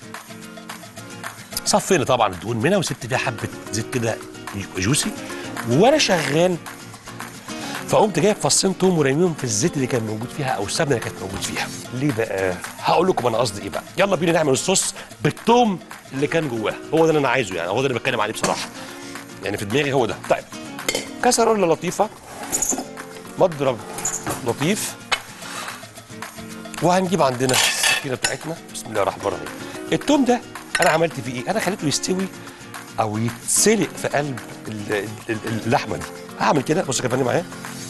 صفينا طبعا الدهون منها وسبت فيها حبه زيت كده يبقى جوسي وانا شغال فقمت جايب فصين توم ورميهم في الزيت اللي كان موجود فيها او السمنه اللي كانت موجود فيها ليه بقى هقول لكم انا قصدي ايه بقى يلا بينا نعمل الصوص بالثوم اللي كان جواه هو ده اللي انا عايزه يعني هو ده اللي بتكلم عليه بصراحه يعني في دماغي هو ده طيب كسرولة لطيفه مضرب لطيف وهنجيب عندنا السكينه بتاعتنا بسم الله الرحمن الرحيم التوم ده انا عملت فيه ايه انا خليته يستوي او يتسلق في قلب ال- ال- ال- اللحمه دي هعمل كده بص كده معايا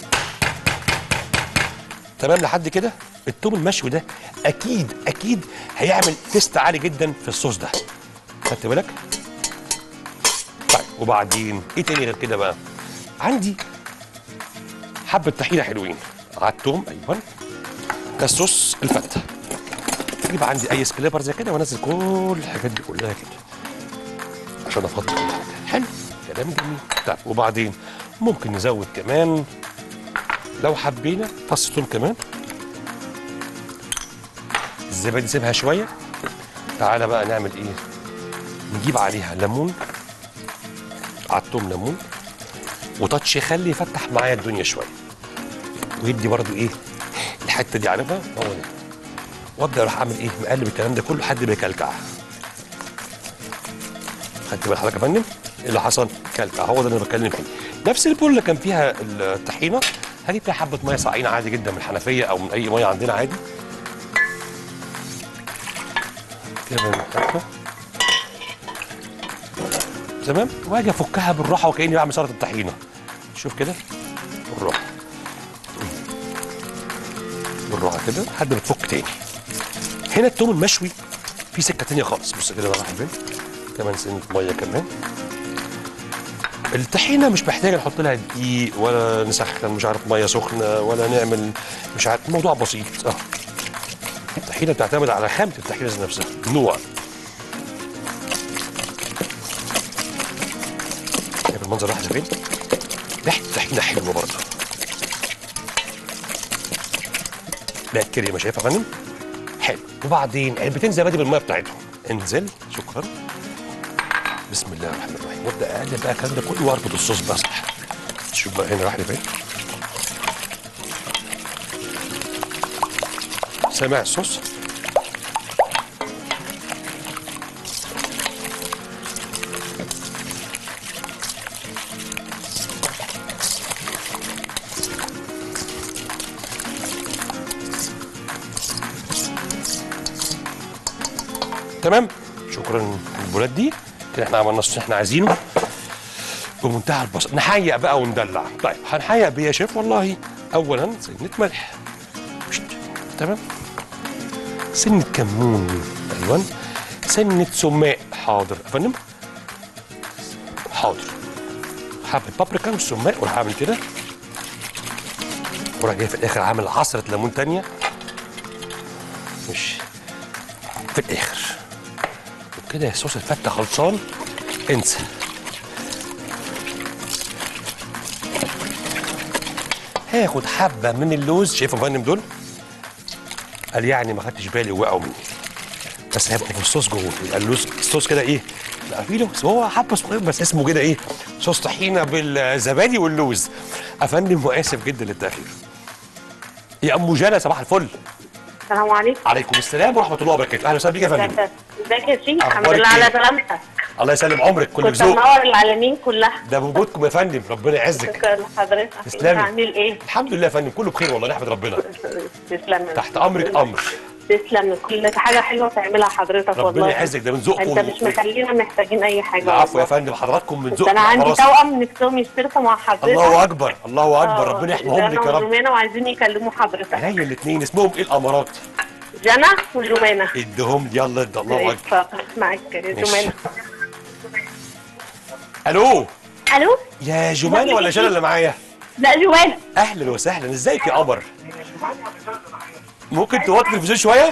تمام لحد كده التوم المشوي ده اكيد اكيد هيعمل تيست عالي جدا في الصوص ده خدت بالك طيب وبعدين ايه تاني غير كده بقى عندي حبه طحينه حلوين على التوم ايوه ده الصوص الفته اجيب عندي اي سكليبر زي كده وانزل كل الحاجات دي كلها كده عشان افضي كل حاجه حلو كلام جميل طيب وبعدين ممكن نزود كمان لو حبينا فص ثوم كمان الزبادي نسيبها شويه تعالى بقى نعمل ايه نجيب عليها ليمون على الثوم ليمون وتاتش يخلي يفتح معايا الدنيا شويه ويدي برضو ايه الحته دي عارفها هو ده وابدا اروح اعمل ايه مقلب الكلام ده كله لحد ما يكلكع خدت بال حضرتك يا فندم ايه اللي حصل كلكع هو ده اللي انا بتكلم فيه نفس البول اللي كان فيها الطحينه هجيب فيها حبه ميه صاعقين عادي جدا من الحنفيه او من اي ميه عندنا عادي كده بنحطها. تمام واجي افكها بالراحه وكاني بعمل سلطه الطحينه شوف كده بالراحه بالراحه كده لحد ما تفك تاني هنا التوم المشوي في سكه تانيه خالص بص كده بقى يا حبيبي كمان سنه ميه كمان الطحينه مش محتاجه نحط لها دقيق ولا نسخن مش عارف ميه سخنه ولا نعمل مش عارف الموضوع بسيط اه الطحينه بتعتمد على خامه الطحينه ذات نفسها نوع شايف المنظر راح فين؟ ريحه الطحينه حلوه برضه لا الكريمه شايفها يا فندم؟ حلو وبعدين علبتين زبادي بالميه بتاعتهم انزل شكرا بسم الله الرحمن الرحيم وابدا اقلب بقى الكلام ده كله واربط الصوص بقى صح شوف بقى هنا راح لي فين سامع الصوص تمام شكرا البولات دي كده احنا عملنا الصوص اللي احنا عايزينه بمنتهى البساطه نحيق بقى وندلع طيب هنحيق بيه يا شيف والله اولا سنه ملح شت. تمام سنه كمون ايوه سنه سماق حاضر يا فندم حاضر حبه بابريكا والسماق وراح اعمل كده وراح جاي في الاخر عامل عصره ليمون تانية مش في الاخر وكده صوص الفته خلصان انسى هاخد حبه من اللوز شايفهم يا فندم دول قال يعني ما خدتش بالي وقعوا مني بس هيبقوا في الصوص جوه يبقى اللوز الصوص كده ايه لا في له بس هو حبه صغير بس اسمه كده ايه صوص طحينه بالزبادي واللوز افندم واسف جدا للتاخير يا ام جانا صباح الفل السلام عليكم عليكم السلام ورحمه الله وبركاته اهلا وسهلا بيك يا فندم ازيك يا شيخ الحمد أخبارك لله على إيه؟ سلامتك الله يسلم عمرك كل كنت بذوق منور العالمين كلها ده بوجودكم يا فندم ربنا يعزك شكرا لحضرتك تسلمي. انت عامل ايه؟ الحمد لله يا فندم كله بخير والله نحمد ربنا تسلم تحت امرك امر تسلم كل حاجه حلوه تعملها حضرتك ربنا والله يعزك ده من ذوقكم انت مش مخلينا محتاجين اي حاجه العفو يا والله. فندم حضراتكم من ده ذوقكم انا عندي خلاص. توأم نفسهم يشتركوا مع حضرتك الله اكبر الله اكبر آه، ربنا يحميهم لك يا رب جنى وعايزين يكلموا حضرتك عينيا الاثنين اسمهم ايه الامارات جنى وجمانة ادهم يلا ادى الله اكبر اتفضل معاك يا ماشي. جمانة الو الو يا جمانه ولا جانا اللي معايا لا جوانا اهلا وسهلا ازيك يا قمر ممكن توطي التلفزيون شويه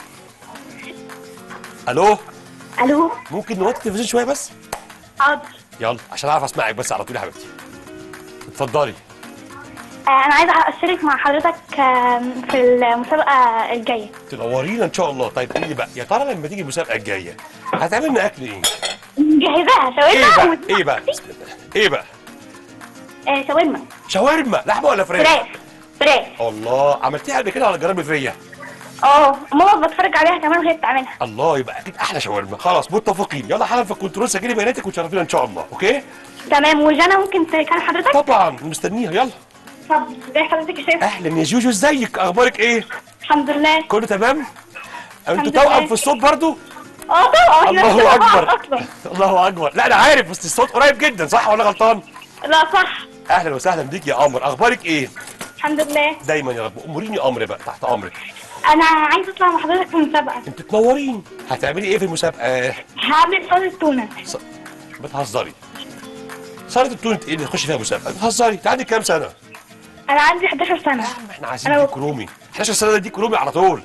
الو الو ممكن نوطي التلفزيون شويه بس حاضر يلا عشان اعرف اسمعك بس على طول يا حبيبتي اتفضلي آه، انا عايزه اشترك مع حضرتك آم، في المسابقه الجايه تنورينا ان شاء الله طيب قولي لي بقى يا ترى لما تيجي المسابقه الجايه هتعمل لنا اكل ايه مجهزاها ايه شويتها بقى ايه بقى بسم الله ايه بقى آه شاورما شاورما لحمه ولا فراخ فراخ فراخ الله عملتيها قبل كده ولا جربي فيا اه ماما بتفرج عليها كمان وهي بتعملها الله يبقى اكيد احلى شاورما خلاص متفقين يلا حالا في الكنترول سجلي بياناتك وتشرفينا ان شاء الله اوكي تمام وجانا ممكن تكلم حضرتك طبعا مستنيها يلا طب ازي حضرتك يا شيخ اهلا يا جوجو ازيك اخبارك ايه الحمد لله كله تمام انتوا الحمد توأم لله. في الصوت برضو اه طبعا إحنا الله لسه اكبر اصلا الله اكبر لا انا عارف بس الصوت قريب جدا صح ولا غلطان لا صح اهلا وسهلا بيك يا قمر اخبارك ايه الحمد لله دايما يا رب اموريني امر بقى تحت امرك انا عايزه اطلع مع حضرتك في مسابقه انت تنورين هتعملي ايه في المسابقه هعمل صوص تونه ص... بتهزري صارت التونت ايه اللي تخش فيها مسابقه بتهزري انت عندك كام سنه انا عندي 11 سنه احنا عايزين أنا- ديك رومي 11 سنه ديك رومي على طول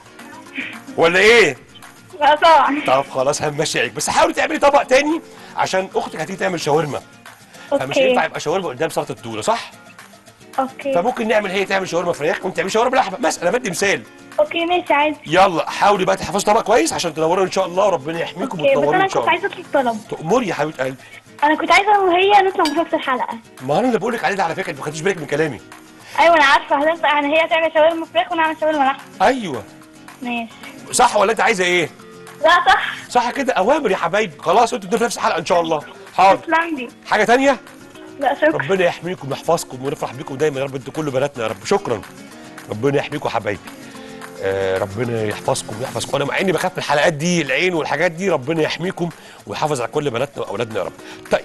ولا ايه لا طبعا طب خلاص همشيك بس حاولي تعملي طبق تاني عشان اختك هتيجي تعمل شاورما فمش اوكي هينفع يبقى شاورما قدام سلطه التونه صح اوكي فممكن نعمل هي تعمل شاورما فراخ وانت تعملي شاورما لحمه مثلا انا بدي مثال اوكي ماشي عادي يلا حاولي بقى تحفظي طبق كويس عشان تنوروا ان شاء الله وربنا يحميكم اوكي بس وتنوروا انا ان شاء كنت الله عايزه اطلب طلب تأمري يا حبيبه قلبي انا كنت عايزه انا وهي نطلع مسابقه الحلقه ما انا اللي بقول لك عليه ده على فكره انت ما خدتيش بالك من كلامي ايوه انا عارفه هتنفع يعني هي تعمل شاورما فراخ وانا اعمل شاورما لحمه ايوه ماشي صح ولا انت عايزه ايه لا صح صح كده اوامر يا حبايبي خلاص انتوا في نفس الحلقه ان شاء الله حاضر تسلم لي حاجه تانية لا شكرا ربنا يحميكم ويحفظكم ونفرح بيكم دايما يا رب انتوا كل بناتنا يا رب شكرا ربنا يحميكم يا حبايبي آه ربنا يحفظكم ويحفظكم انا مع اني بخاف من الحلقات دي العين والحاجات دي ربنا يحميكم ويحافظ على كل بناتنا واولادنا يا رب طيب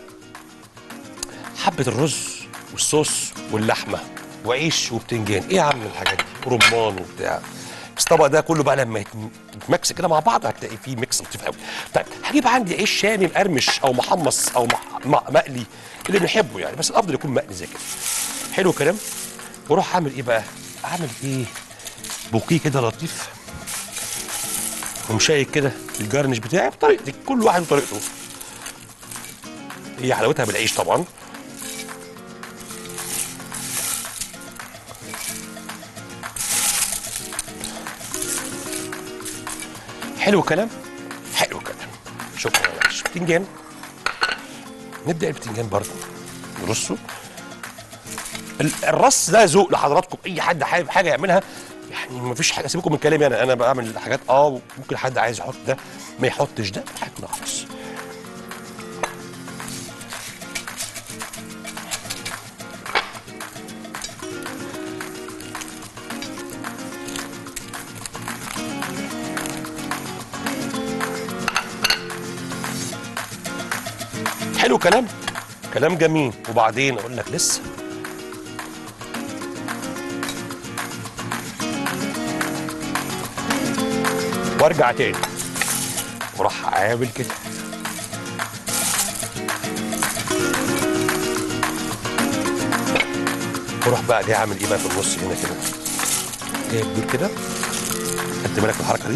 حبه الرز والصوص واللحمه وعيش وبتنجان ايه يا عم الحاجات دي رمان وبتاع بس الطبق ده كله بقى لما يتم- يتمكس كده مع بعض هتلاقي فيه ميكس لطيف قوي طيب هجيب عندي عيش شامي مقرمش او محمص او مح- م- مقلي اللي بنحبه يعني بس الافضل يكون مقلي زي كده حلو الكلام واروح اعمل ايه بقى اعمل ايه بوكيه كده لطيف ومشيك كده الجرنش بتاعي بطريقتي كل واحد بطريقته هي حلاوتها بالعيش طبعا حلو الكلام حلو الكلام شكرا يا باشا بتنجان نبدا البتنجان برضه نرصه ال- الرص ده ذوق لحضراتكم اي حد حابب حاجه يعملها يعني ما فيش حاجه سيبكم من كلامي انا انا بعمل حاجات اه ممكن حد عايز يحط ده ما يحطش ده حاجه خلاص حلو كلام كلام جميل وبعدين اقول لك لسه وارجع تاني وراح عامل كده واروح بقى جاي عامل ايه بقى في النص هنا كده جايب دول كده خدت بالك من الحركه دي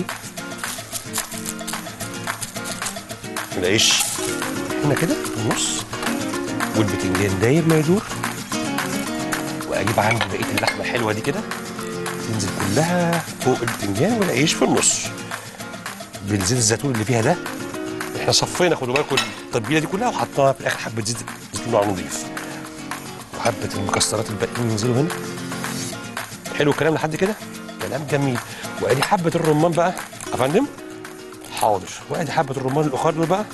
العيش هنا كده في النص والبتنجان داير ما يدور واجيب عندي بقيه اللحمه الحلوه دي كده تنزل كلها فوق البتنجان والعيش في النص بالزيت الزيتون اللي فيها ده احنا صفينا خدوا بالكم التتبيله دي كلها وحطينا في الاخر حبه زيت زيتون على نضيف وحبه المكسرات الباقيين ينزلوا هنا حلو الكلام لحد كده كلام جميل وادي حبه الرمان بقى يا فندم حاضر وادي حبه الرمان الاخر دول بقى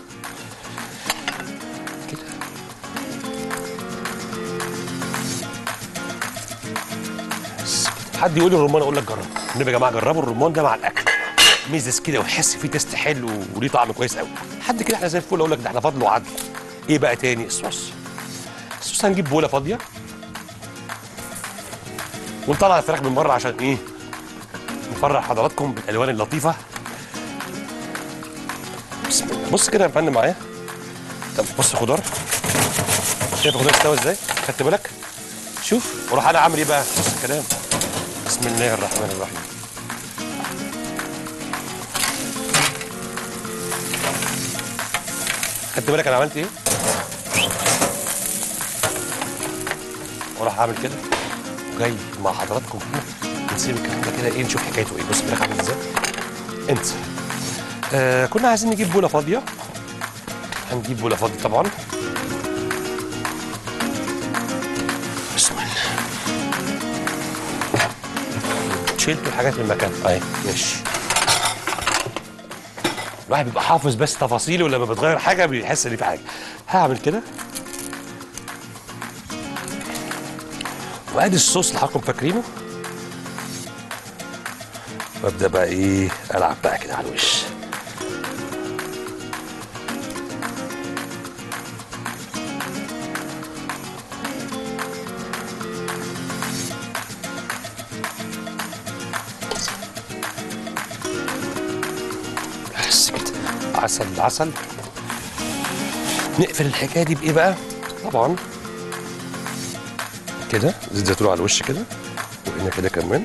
كده بس كده. حد يقول لي الرمان اقول لك جرب النبي يا جماعه جربوا الرمان ده مع الاكل ميزز كده وتحس فيه تيست حلو وليه طعم كويس قوي حد كده احنا زي الفل اقول لك ده احنا فضل وعدل ايه بقى تاني الصوص الصوص هنجيب بوله فاضيه ونطلع الفراخ من بره عشان ايه نفرح حضراتكم بالالوان اللطيفه بسم الله بص كده يا فندم معايا طب بص الخضار شايف الخضار استوى ازاي خدت بالك شوف وراح انا عامل ايه بقى بص الكلام بسم الله الرحمن الرحيم خدت بالك انا عملت ايه وراح اعمل كده وجاي مع حضراتكم كده نسيب الكلام ده كده ايه نشوف حكايته ايه بص الفراخ عامل ازاي انت آه كنا عايزين نجيب بوله فاضيه هنجيب بوله فاضيه طبعا شلت الحاجات من مكانها اهي ماشي الواحد بيبقى حافظ بس تفاصيله ولما بتغير حاجه بيحس ان في حاجه هعمل كده وادي الصوص اللي حضراتكم فاكرينه وابدا بقى ايه العب بقى كده على الوش بس كده عسل عسل نقفل الحكايه دي بايه بقى طبعا كده زيت زيتون على الوش كده وهنا كده كمان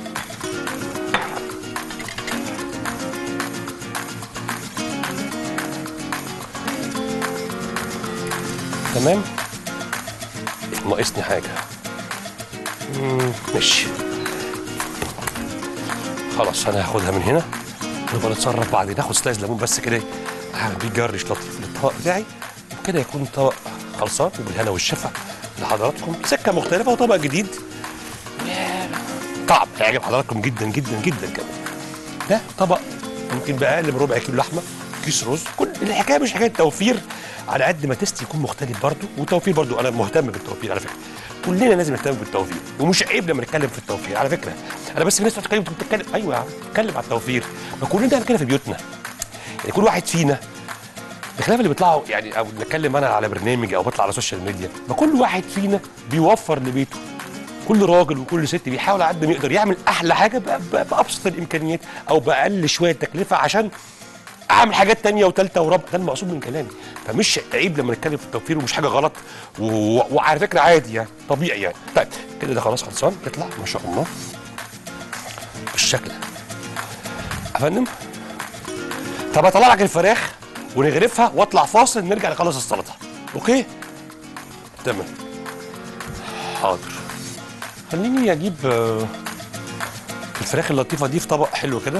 تمام ناقصني حاجه مم، ماشي خلاص انا هاخدها من هنا نبقى نتصرف بعدين ناخد سلايز ليمون بس كده هعمل بيه جرش لطيف للطبق بتاعي وكده يكون طبق خلصان وبالهنا والشفا لحضراتكم سكه مختلفه وطبق جديد طعم هيعجب حضراتكم جدا جدا جدا كمان ده طبق يمكن باقل من ربع كيلو لحمه كيس رز كل الحكايه مش حكايه توفير على قد ما تيست يكون مختلف برضه وتوفير برضه انا مهتم بالتوفير على فكره كلنا لازم نهتم بالتوفير ومش عيب لما نتكلم في التوفير على فكره انا بس في ناس بتتكلم بتتكلم ايوه يا عم بتتكلم على التوفير ما كلنا بنعمل كده في بيوتنا يعني كل واحد فينا بخلاف اللي بيطلعوا يعني او نتكلم انا على برنامج او بطلع على السوشيال ميديا ما كل واحد فينا بيوفر لبيته كل راجل وكل ست بيحاول على قد ما يقدر يعمل احلى حاجه ب- ب- بابسط الامكانيات او باقل شويه تكلفه عشان اعمل حاجات تانية وتالتة ورابعة ده المقصود من كلامي فمش عيب لما نتكلم في التوفير ومش حاجه غلط و... و- وعلى فكره عادي يعني طبيعي يعني طيب كده ده خلاص خلصان يطلع ما شاء الله بالشكل ده يا فندم طب اطلع لك الفراخ ونغرفها واطلع فاصل نرجع نخلص السلطه اوكي تمام حاضر خليني اجيب آه، الفراخ اللطيفه دي في طبق حلو كده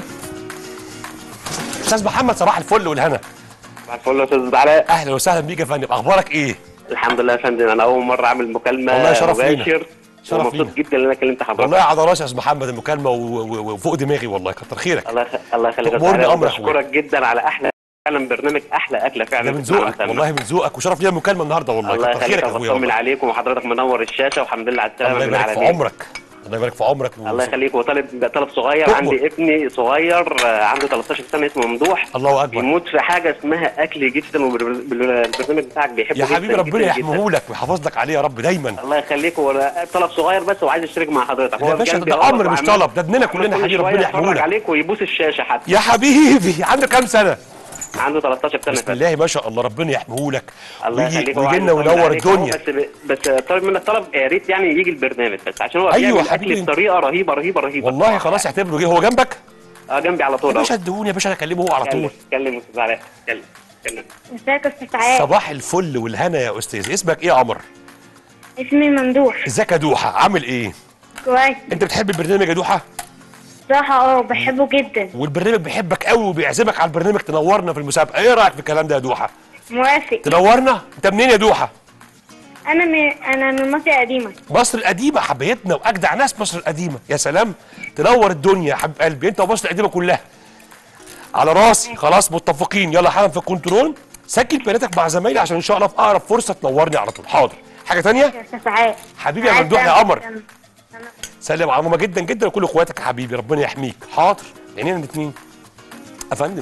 استاذ محمد صباح الفل والهنا صباح الفل يا استاذ علاء اهلا وسهلا بيك يا فندم اخبارك ايه الحمد لله يا فندم انا اول مره اعمل مكالمه والله شرف لينا. مباشر شرف ومبسوط لينا. جدا ان انا كلمت حضرتك والله على راسي يا استاذ محمد المكالمه و- و- وفوق دماغي والله كتر خيرك الله يخ... الله يخليك يا تأمرني أستاذ علاء، أمر يا أخويا. بشكرك جدا على احلى فعلا برنامج احلى اكله فعلا ده من بتسمعها ذوقك سامع. والله من ذوقك وشرف ليا المكالمه النهارده والله الله كتر يخليك خيرك يا انا اخويا بطمن والله عليكم وحضرتك منور الشاشه والحمد لله على السلامه الله من يبارك في العالمين عمرك الله يبارك في عمرك الله يخليك وطالب طالب صغير تؤمر. عندي ابني صغير آه، عنده 13 سنه اسمه ممدوح الله اكبر بيموت في حاجه اسمها اكل جدا والبرنامج بتاعك بيحبه يا جدا حبيبي ربنا جدا جدا. يحميه لك ويحفظ لك عليه يا رب دايما الله يخليك هو طلب صغير بس وعايز يشترك مع حضرتك يا هو باشا جنبي ده أهو امر مش وعمال- طلب ده ابننا كلنا كل حبيبي شوية ربنا يحميه يتفرج لك عليك ويبوس الشاشه حتى يا حبيبي عنده كام سنه عنده 13 سنه بسم فاتت. الله ما شاء الله ربنا يحميه لك الله ويجي يخليك هو ويجي عايز لنا يطمن وينور عليك أهو، الدنيا بس بس طالب منك طلب يا ريت يعني يجي البرنامج بس عشان هو أيوة بيعمل حبيبي. اكل بطريقه رهيبه رهيبه رهيبه والله خلاص اعتبره جه هو جنبك اه جنبي على يا طول اهو باشا اديهوني يا باشا انا اكلمه هو على اتكلم طول اتكلم استاذ علاء اتكلم اتكلم ازيك يا استاذ علاء صباح الفل والهنا يا استاذ اسمك ايه يا عمر اسمي ممدوح ازيك يا دوحه عامل ايه كويس انت بتحب البرنامج يا دوحه بصراحة اه بحبه جدا والبرنامج بيحبك قوي وبيعزمك على البرنامج تنورنا في المسابقه ايه رايك في الكلام ده يا دوحه موافق تنورنا انت منين يا دوحه انا من انا من مصر القديمة مصر القديمه حبايتنا واجدع ناس مصر القديمه يا سلام تنور الدنيا يا حبيب قلبي انت ومصر القديمه كلها على راسي خلاص متفقين يلا حالا في الكنترول سجل بياناتك مع زمايلي عشان ان شاء الله في اقرب فرصه تنورني على طول حاضر حاجه تانية يا استاذ علاء حبيبي يا عايز ممدوح يا أعمل- قمر سلم على ماما جدا جدا وكل اخواتك يا حبيبي ربنا يحميك حاضر عينينا الاثنين يا فندم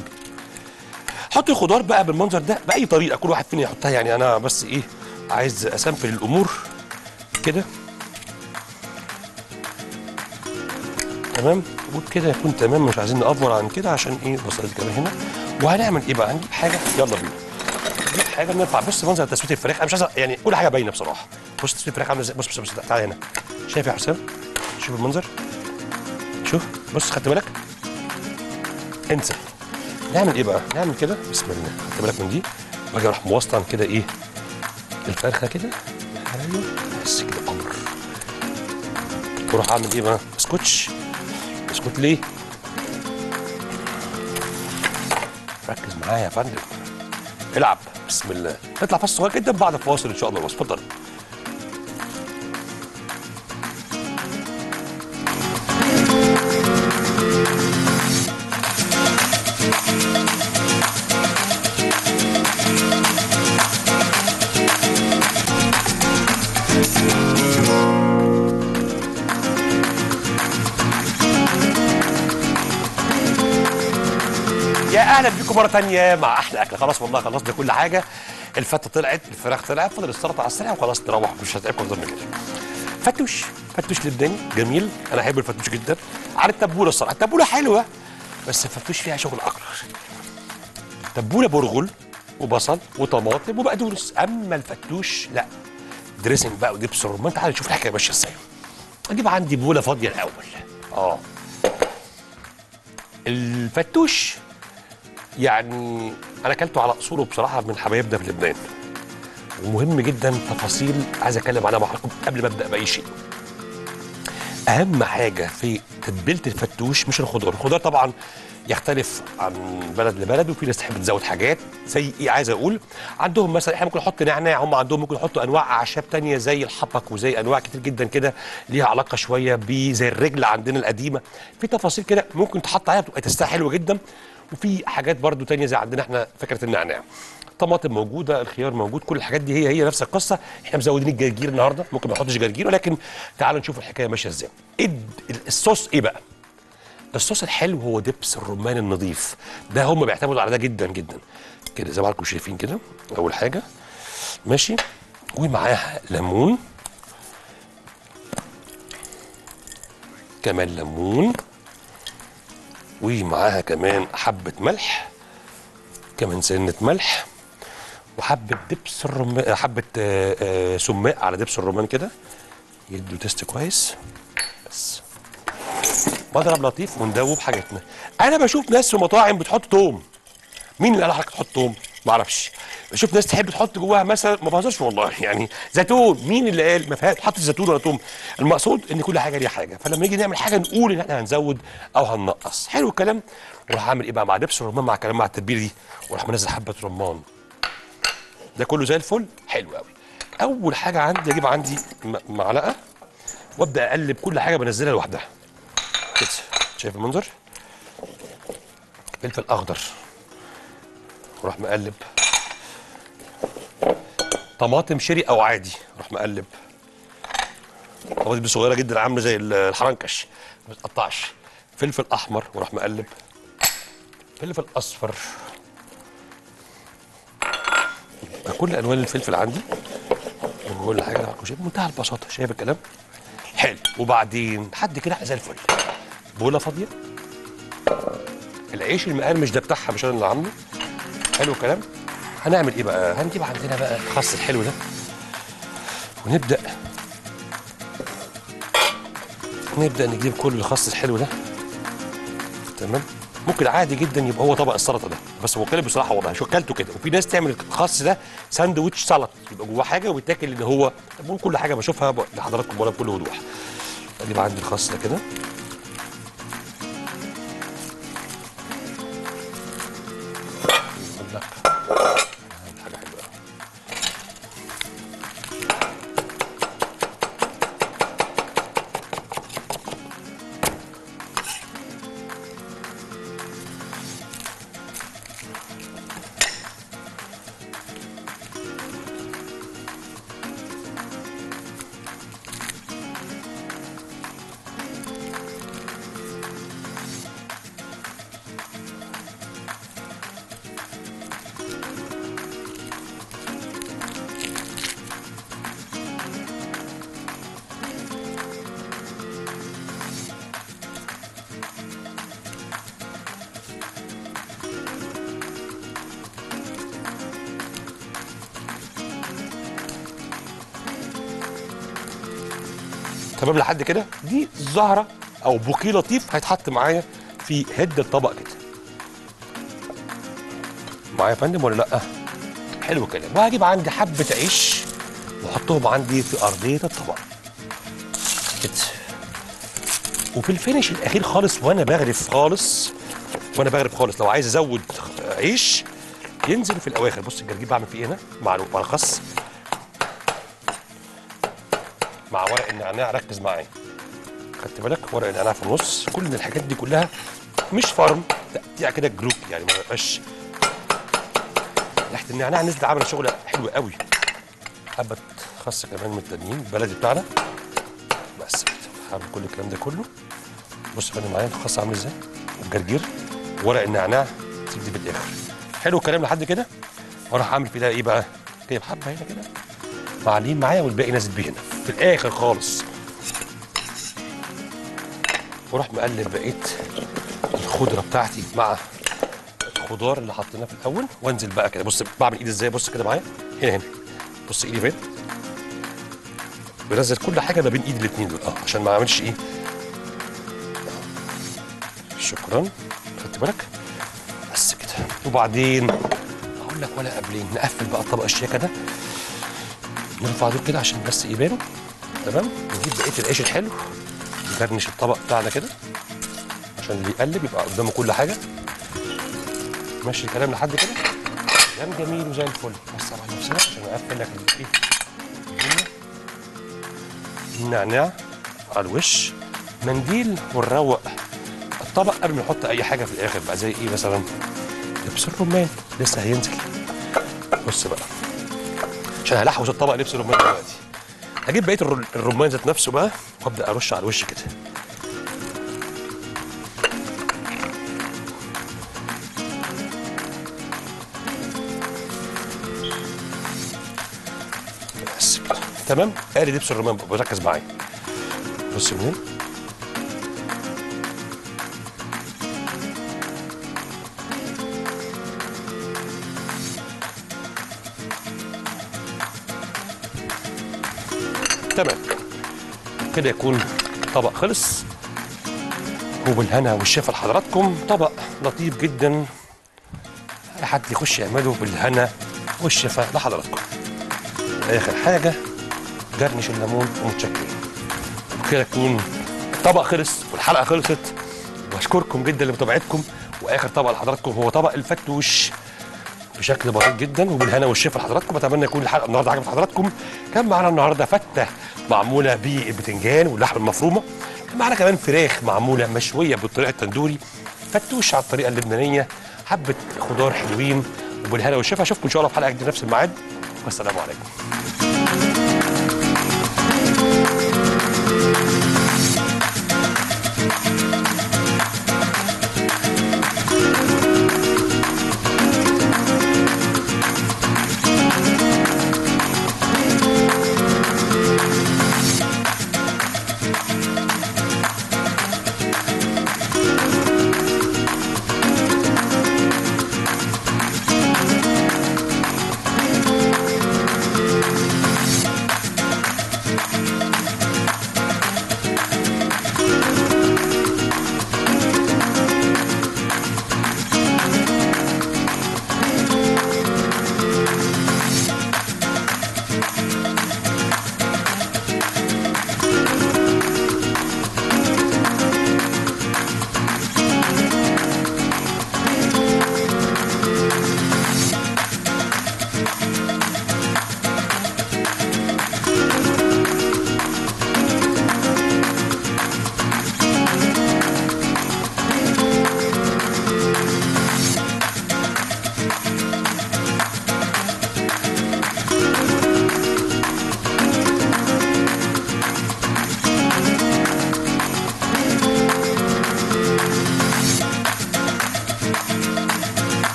حط الخضار بقى بالمنظر ده باي طريقه كل واحد فينا يحطها يعني انا بس ايه عايز اسامبل الامور كده تمام وبكده يكون تمام مش عايزين نأفور عن كده عشان ايه بصل كمان هنا وهنعمل ايه بقى هنجيب حاجه يلا بينا نجيب حاجه نرفع بص منظر تسويه الفراخ انا مش عايز يعني كل حاجه باينه بصراحه بص تسويه الفراخ عامله ازاي بص بص بص تعالى هنا شايف يا حسام شوف المنظر شوف بص خدت بالك انسى نعمل ايه بقى نعمل كده بسم الله خدت بالك من دي واجي اروح موسطن كده ايه الفرخه كده ايوه بس كده امر واروح اعمل ايه بقى سكوتش اسكت ليه ركز معايا يا فندم العب بسم الله نطلع فاصل صغير جدا بعد الفاصل ان شاء الله بس اتفضل يا اهلا بيكم مره تانية مع احلى اكله خلاص والله خلصنا كل حاجه الفته طلعت الفراخ طلعت فاضل السلطه على السريع وخلاص نروح مش هتعبكم اكتر من كده فتوش فتوش لبناني جميل انا احب الفتوش جدا على التبوله الصراحه التبوله حلوه بس الفتوش فيها شغل اكتر تبوله برغل وبصل وطماطم وبقدونس اما الفتوش لا دريسنج بقى ودبس الرمان تعالى نشوف الحكايه ماشيه ازاي اجيب عندي بوله فاضيه الاول اه الفتوش يعني انا اكلته على اصوله بصراحه من حبايبنا في لبنان ومهم جدا تفاصيل عايز اتكلم عنها مع حضراتكم قبل ما ابدا باي شيء اهم حاجه في تتبيله الفتوش مش الخضار الخضار طبعا يختلف عن بلد لبلد وفي ناس تحب تزود حاجات زي ايه عايز اقول عندهم مثلا احنا ممكن نحط نعناع هم عندهم ممكن يحطوا انواع اعشاب تانية زي الحبق وزي انواع كتير جدا كده ليها علاقه شويه بزي الرجل عندنا القديمه في تفاصيل كده ممكن تحط عليها بتبقى تستاهل حلوه جدا وفي حاجات برضو تانية زي عندنا احنا فكره النعناع طماطم موجوده الخيار موجود كل الحاجات دي هي هي نفس القصه احنا مزودين الجرجير النهارده ممكن ما نحطش جرجير ولكن تعالوا نشوف الحكايه ماشيه ازاي ايه الصوص ايه بقى الصوص الحلو هو دبس الرمان النظيف ده هم بيعتمدوا على ده جدا جدا كده زي ما حضراتكم شايفين كده اول حاجه ماشي ومعاها ليمون كمان ليمون ومعاها كمان حبه ملح كمان سنه ملح وحبه دبس الرمان حبه آه، آه، سماق على دبس الرمان كده يدوا تيست كويس بس مضرب لطيف وندوب حاجاتنا انا بشوف ناس في مطاعم بتحط توم مين اللي قال لحضرتك تحط توم ما اعرفش بشوف ناس تحب تحط جواها مثلا ما بهزرش والله يعني زيتون مين اللي قال ما فيهاش حط زيتون ولا توم المقصود ان كل حاجه ليها حاجه فلما نيجي نعمل حاجه نقول ان احنا هنزود او هننقص حلو الكلام وراح اعمل ايه بقى مع دبس الرمان مع كلام مع التتبيله دي وراح منزل حبه رمان ده كله زي الفل حلو قوي اول حاجه عندي اجيب عندي م- معلقه وابدا اقلب كل حاجه بنزلها لوحدها كده شايف المنظر فلفل اخضر وراح مقلب طماطم شيري او عادي راح مقلب طماطم دي صغيره جدا عامله زي ال- الحرنكش ما بتقطعش فلفل احمر وراح مقلب فلفل اصفر كل الوان الفلفل عندي وكل حاجه معاكم شايف بمنتهى البساطه شايف الكلام حلو وبعدين لحد كده احنا زي الفل بوله فاضيه العيش المقرمش ده بتاعها مش انا اللي عامله حلو الكلام هنعمل ايه بقى هنجيب عندنا بقى الخس الحلو ده ونبدا نبدا نجيب كل الخس الحلو ده تمام ممكن عادي جدا يبقى هو طبق السلطه ده بس بتكلم بصراحه والله شو اكلته كده وفي ناس تعمل الخس ده ساندوتش سلطه يبقى جواه حاجه ويتاكل ان هو بقول كل حاجه بشوفها ب- لحضراتكم بقولها بكل وضوح اجيب عندي الخس ده كده أقول لك هعمل حاجه حلوه قوي تمام لحد كده دي زهره او بوكيه لطيف هيتحط معايا في هد الطبق كده معايا يا فندم ولا لا حلو الكلام وهجيب عندي حبه عيش واحطهم عندي في ارضيه الطبق كده وفي الفينش الاخير خالص وانا بغرف خالص وانا بغرف خالص لو عايز ازود عيش ينزل في الاواخر بص الجرجير بعمل فيه إيه هنا مع مع الخس مع ورق النعناع ركز معايا خدت بالك ورق النعناع في النص كل الحاجات دي كلها مش فرم تقطيع كده جروب يعني ما يبقاش ريحه النعناع نزل عامله شغل حلو قوي حبه خس كمان من التانيين البلدي بتاعنا بس كده هعمل كل الكلام ده كله بص يا فندم معايا الخس عامل ازاي والجرجير ورق النعناع التفاصيل دي في الاخر حلو الكلام لحد كده واروح اعمل في ده ايه بقى جايب حبه هنا كده معلين معايا والباقي نازل بيه هنا في الاخر خالص واروح مقلب بقيه الخضره بتاعتي مع الخضار اللي حطيناه في الاول وانزل بقى كده بص بعمل ايدي ازاي بص كده معايا هنا هنا بص ايدي فين بنزل كل حاجه ما بين ايد الاثنين دول اه عشان ما اعملش ايه شكرا خدت بالك بس كده وبعدين اقول لك ولا قبلين نقفل بقى الطبق الشياكه ده نرفع دول كده عشان بس يبانوا تمام نجيب بقيه العيش الحلو نجرنش الطبق بتاعنا كده عشان اللي يقلب يبقى قدامه كل حاجه ماشي الكلام لحد كده كلام جميل وزي الفل بس على نفسنا عشان اقفل لك الايه الدنيا. النعناع على الوش منديل ونروق الطبق قبل ما نحط اي حاجه في الاخر بقى زي ايه مثلا لبس الرمان لسه هينزل بص بقى عشان هلحوش الطبق لبس الرمان دلوقتي هجيب بقيه الر- الرمان ذات نفسه بقى وابدا ارش على الوش كده بس كده تمام ادي دبس الرمان بقى ركز معايا بص من هنا تمام كده يكون طبق خلص وبالهنا والشفا لحضراتكم طبق لطيف جدا اي حد يخش يعمله بالهنا والشفا لحضراتكم اخر حاجه جرنش الليمون ومتشكرين وكده يكون الطبق خلص والحلقه خلصت واشكركم جدا لمتابعتكم واخر طبق لحضراتكم هو طبق الفتوش بشكل بسيط جدا وبالهنا والشفا لحضراتكم اتمنى يكون الحلقه النهارده عجبت حضراتكم كان معانا النهارده فته معموله بالبتنجان واللحمه المفرومه كان معانا كمان فراخ معموله مشويه بالطريقه التندوري فتوش على الطريقه اللبنانيه حبه خضار حلوين وبالهنا والشفا اشوفكم ان شاء الله في حلقه جديده نفس الميعاد والسلام عليكم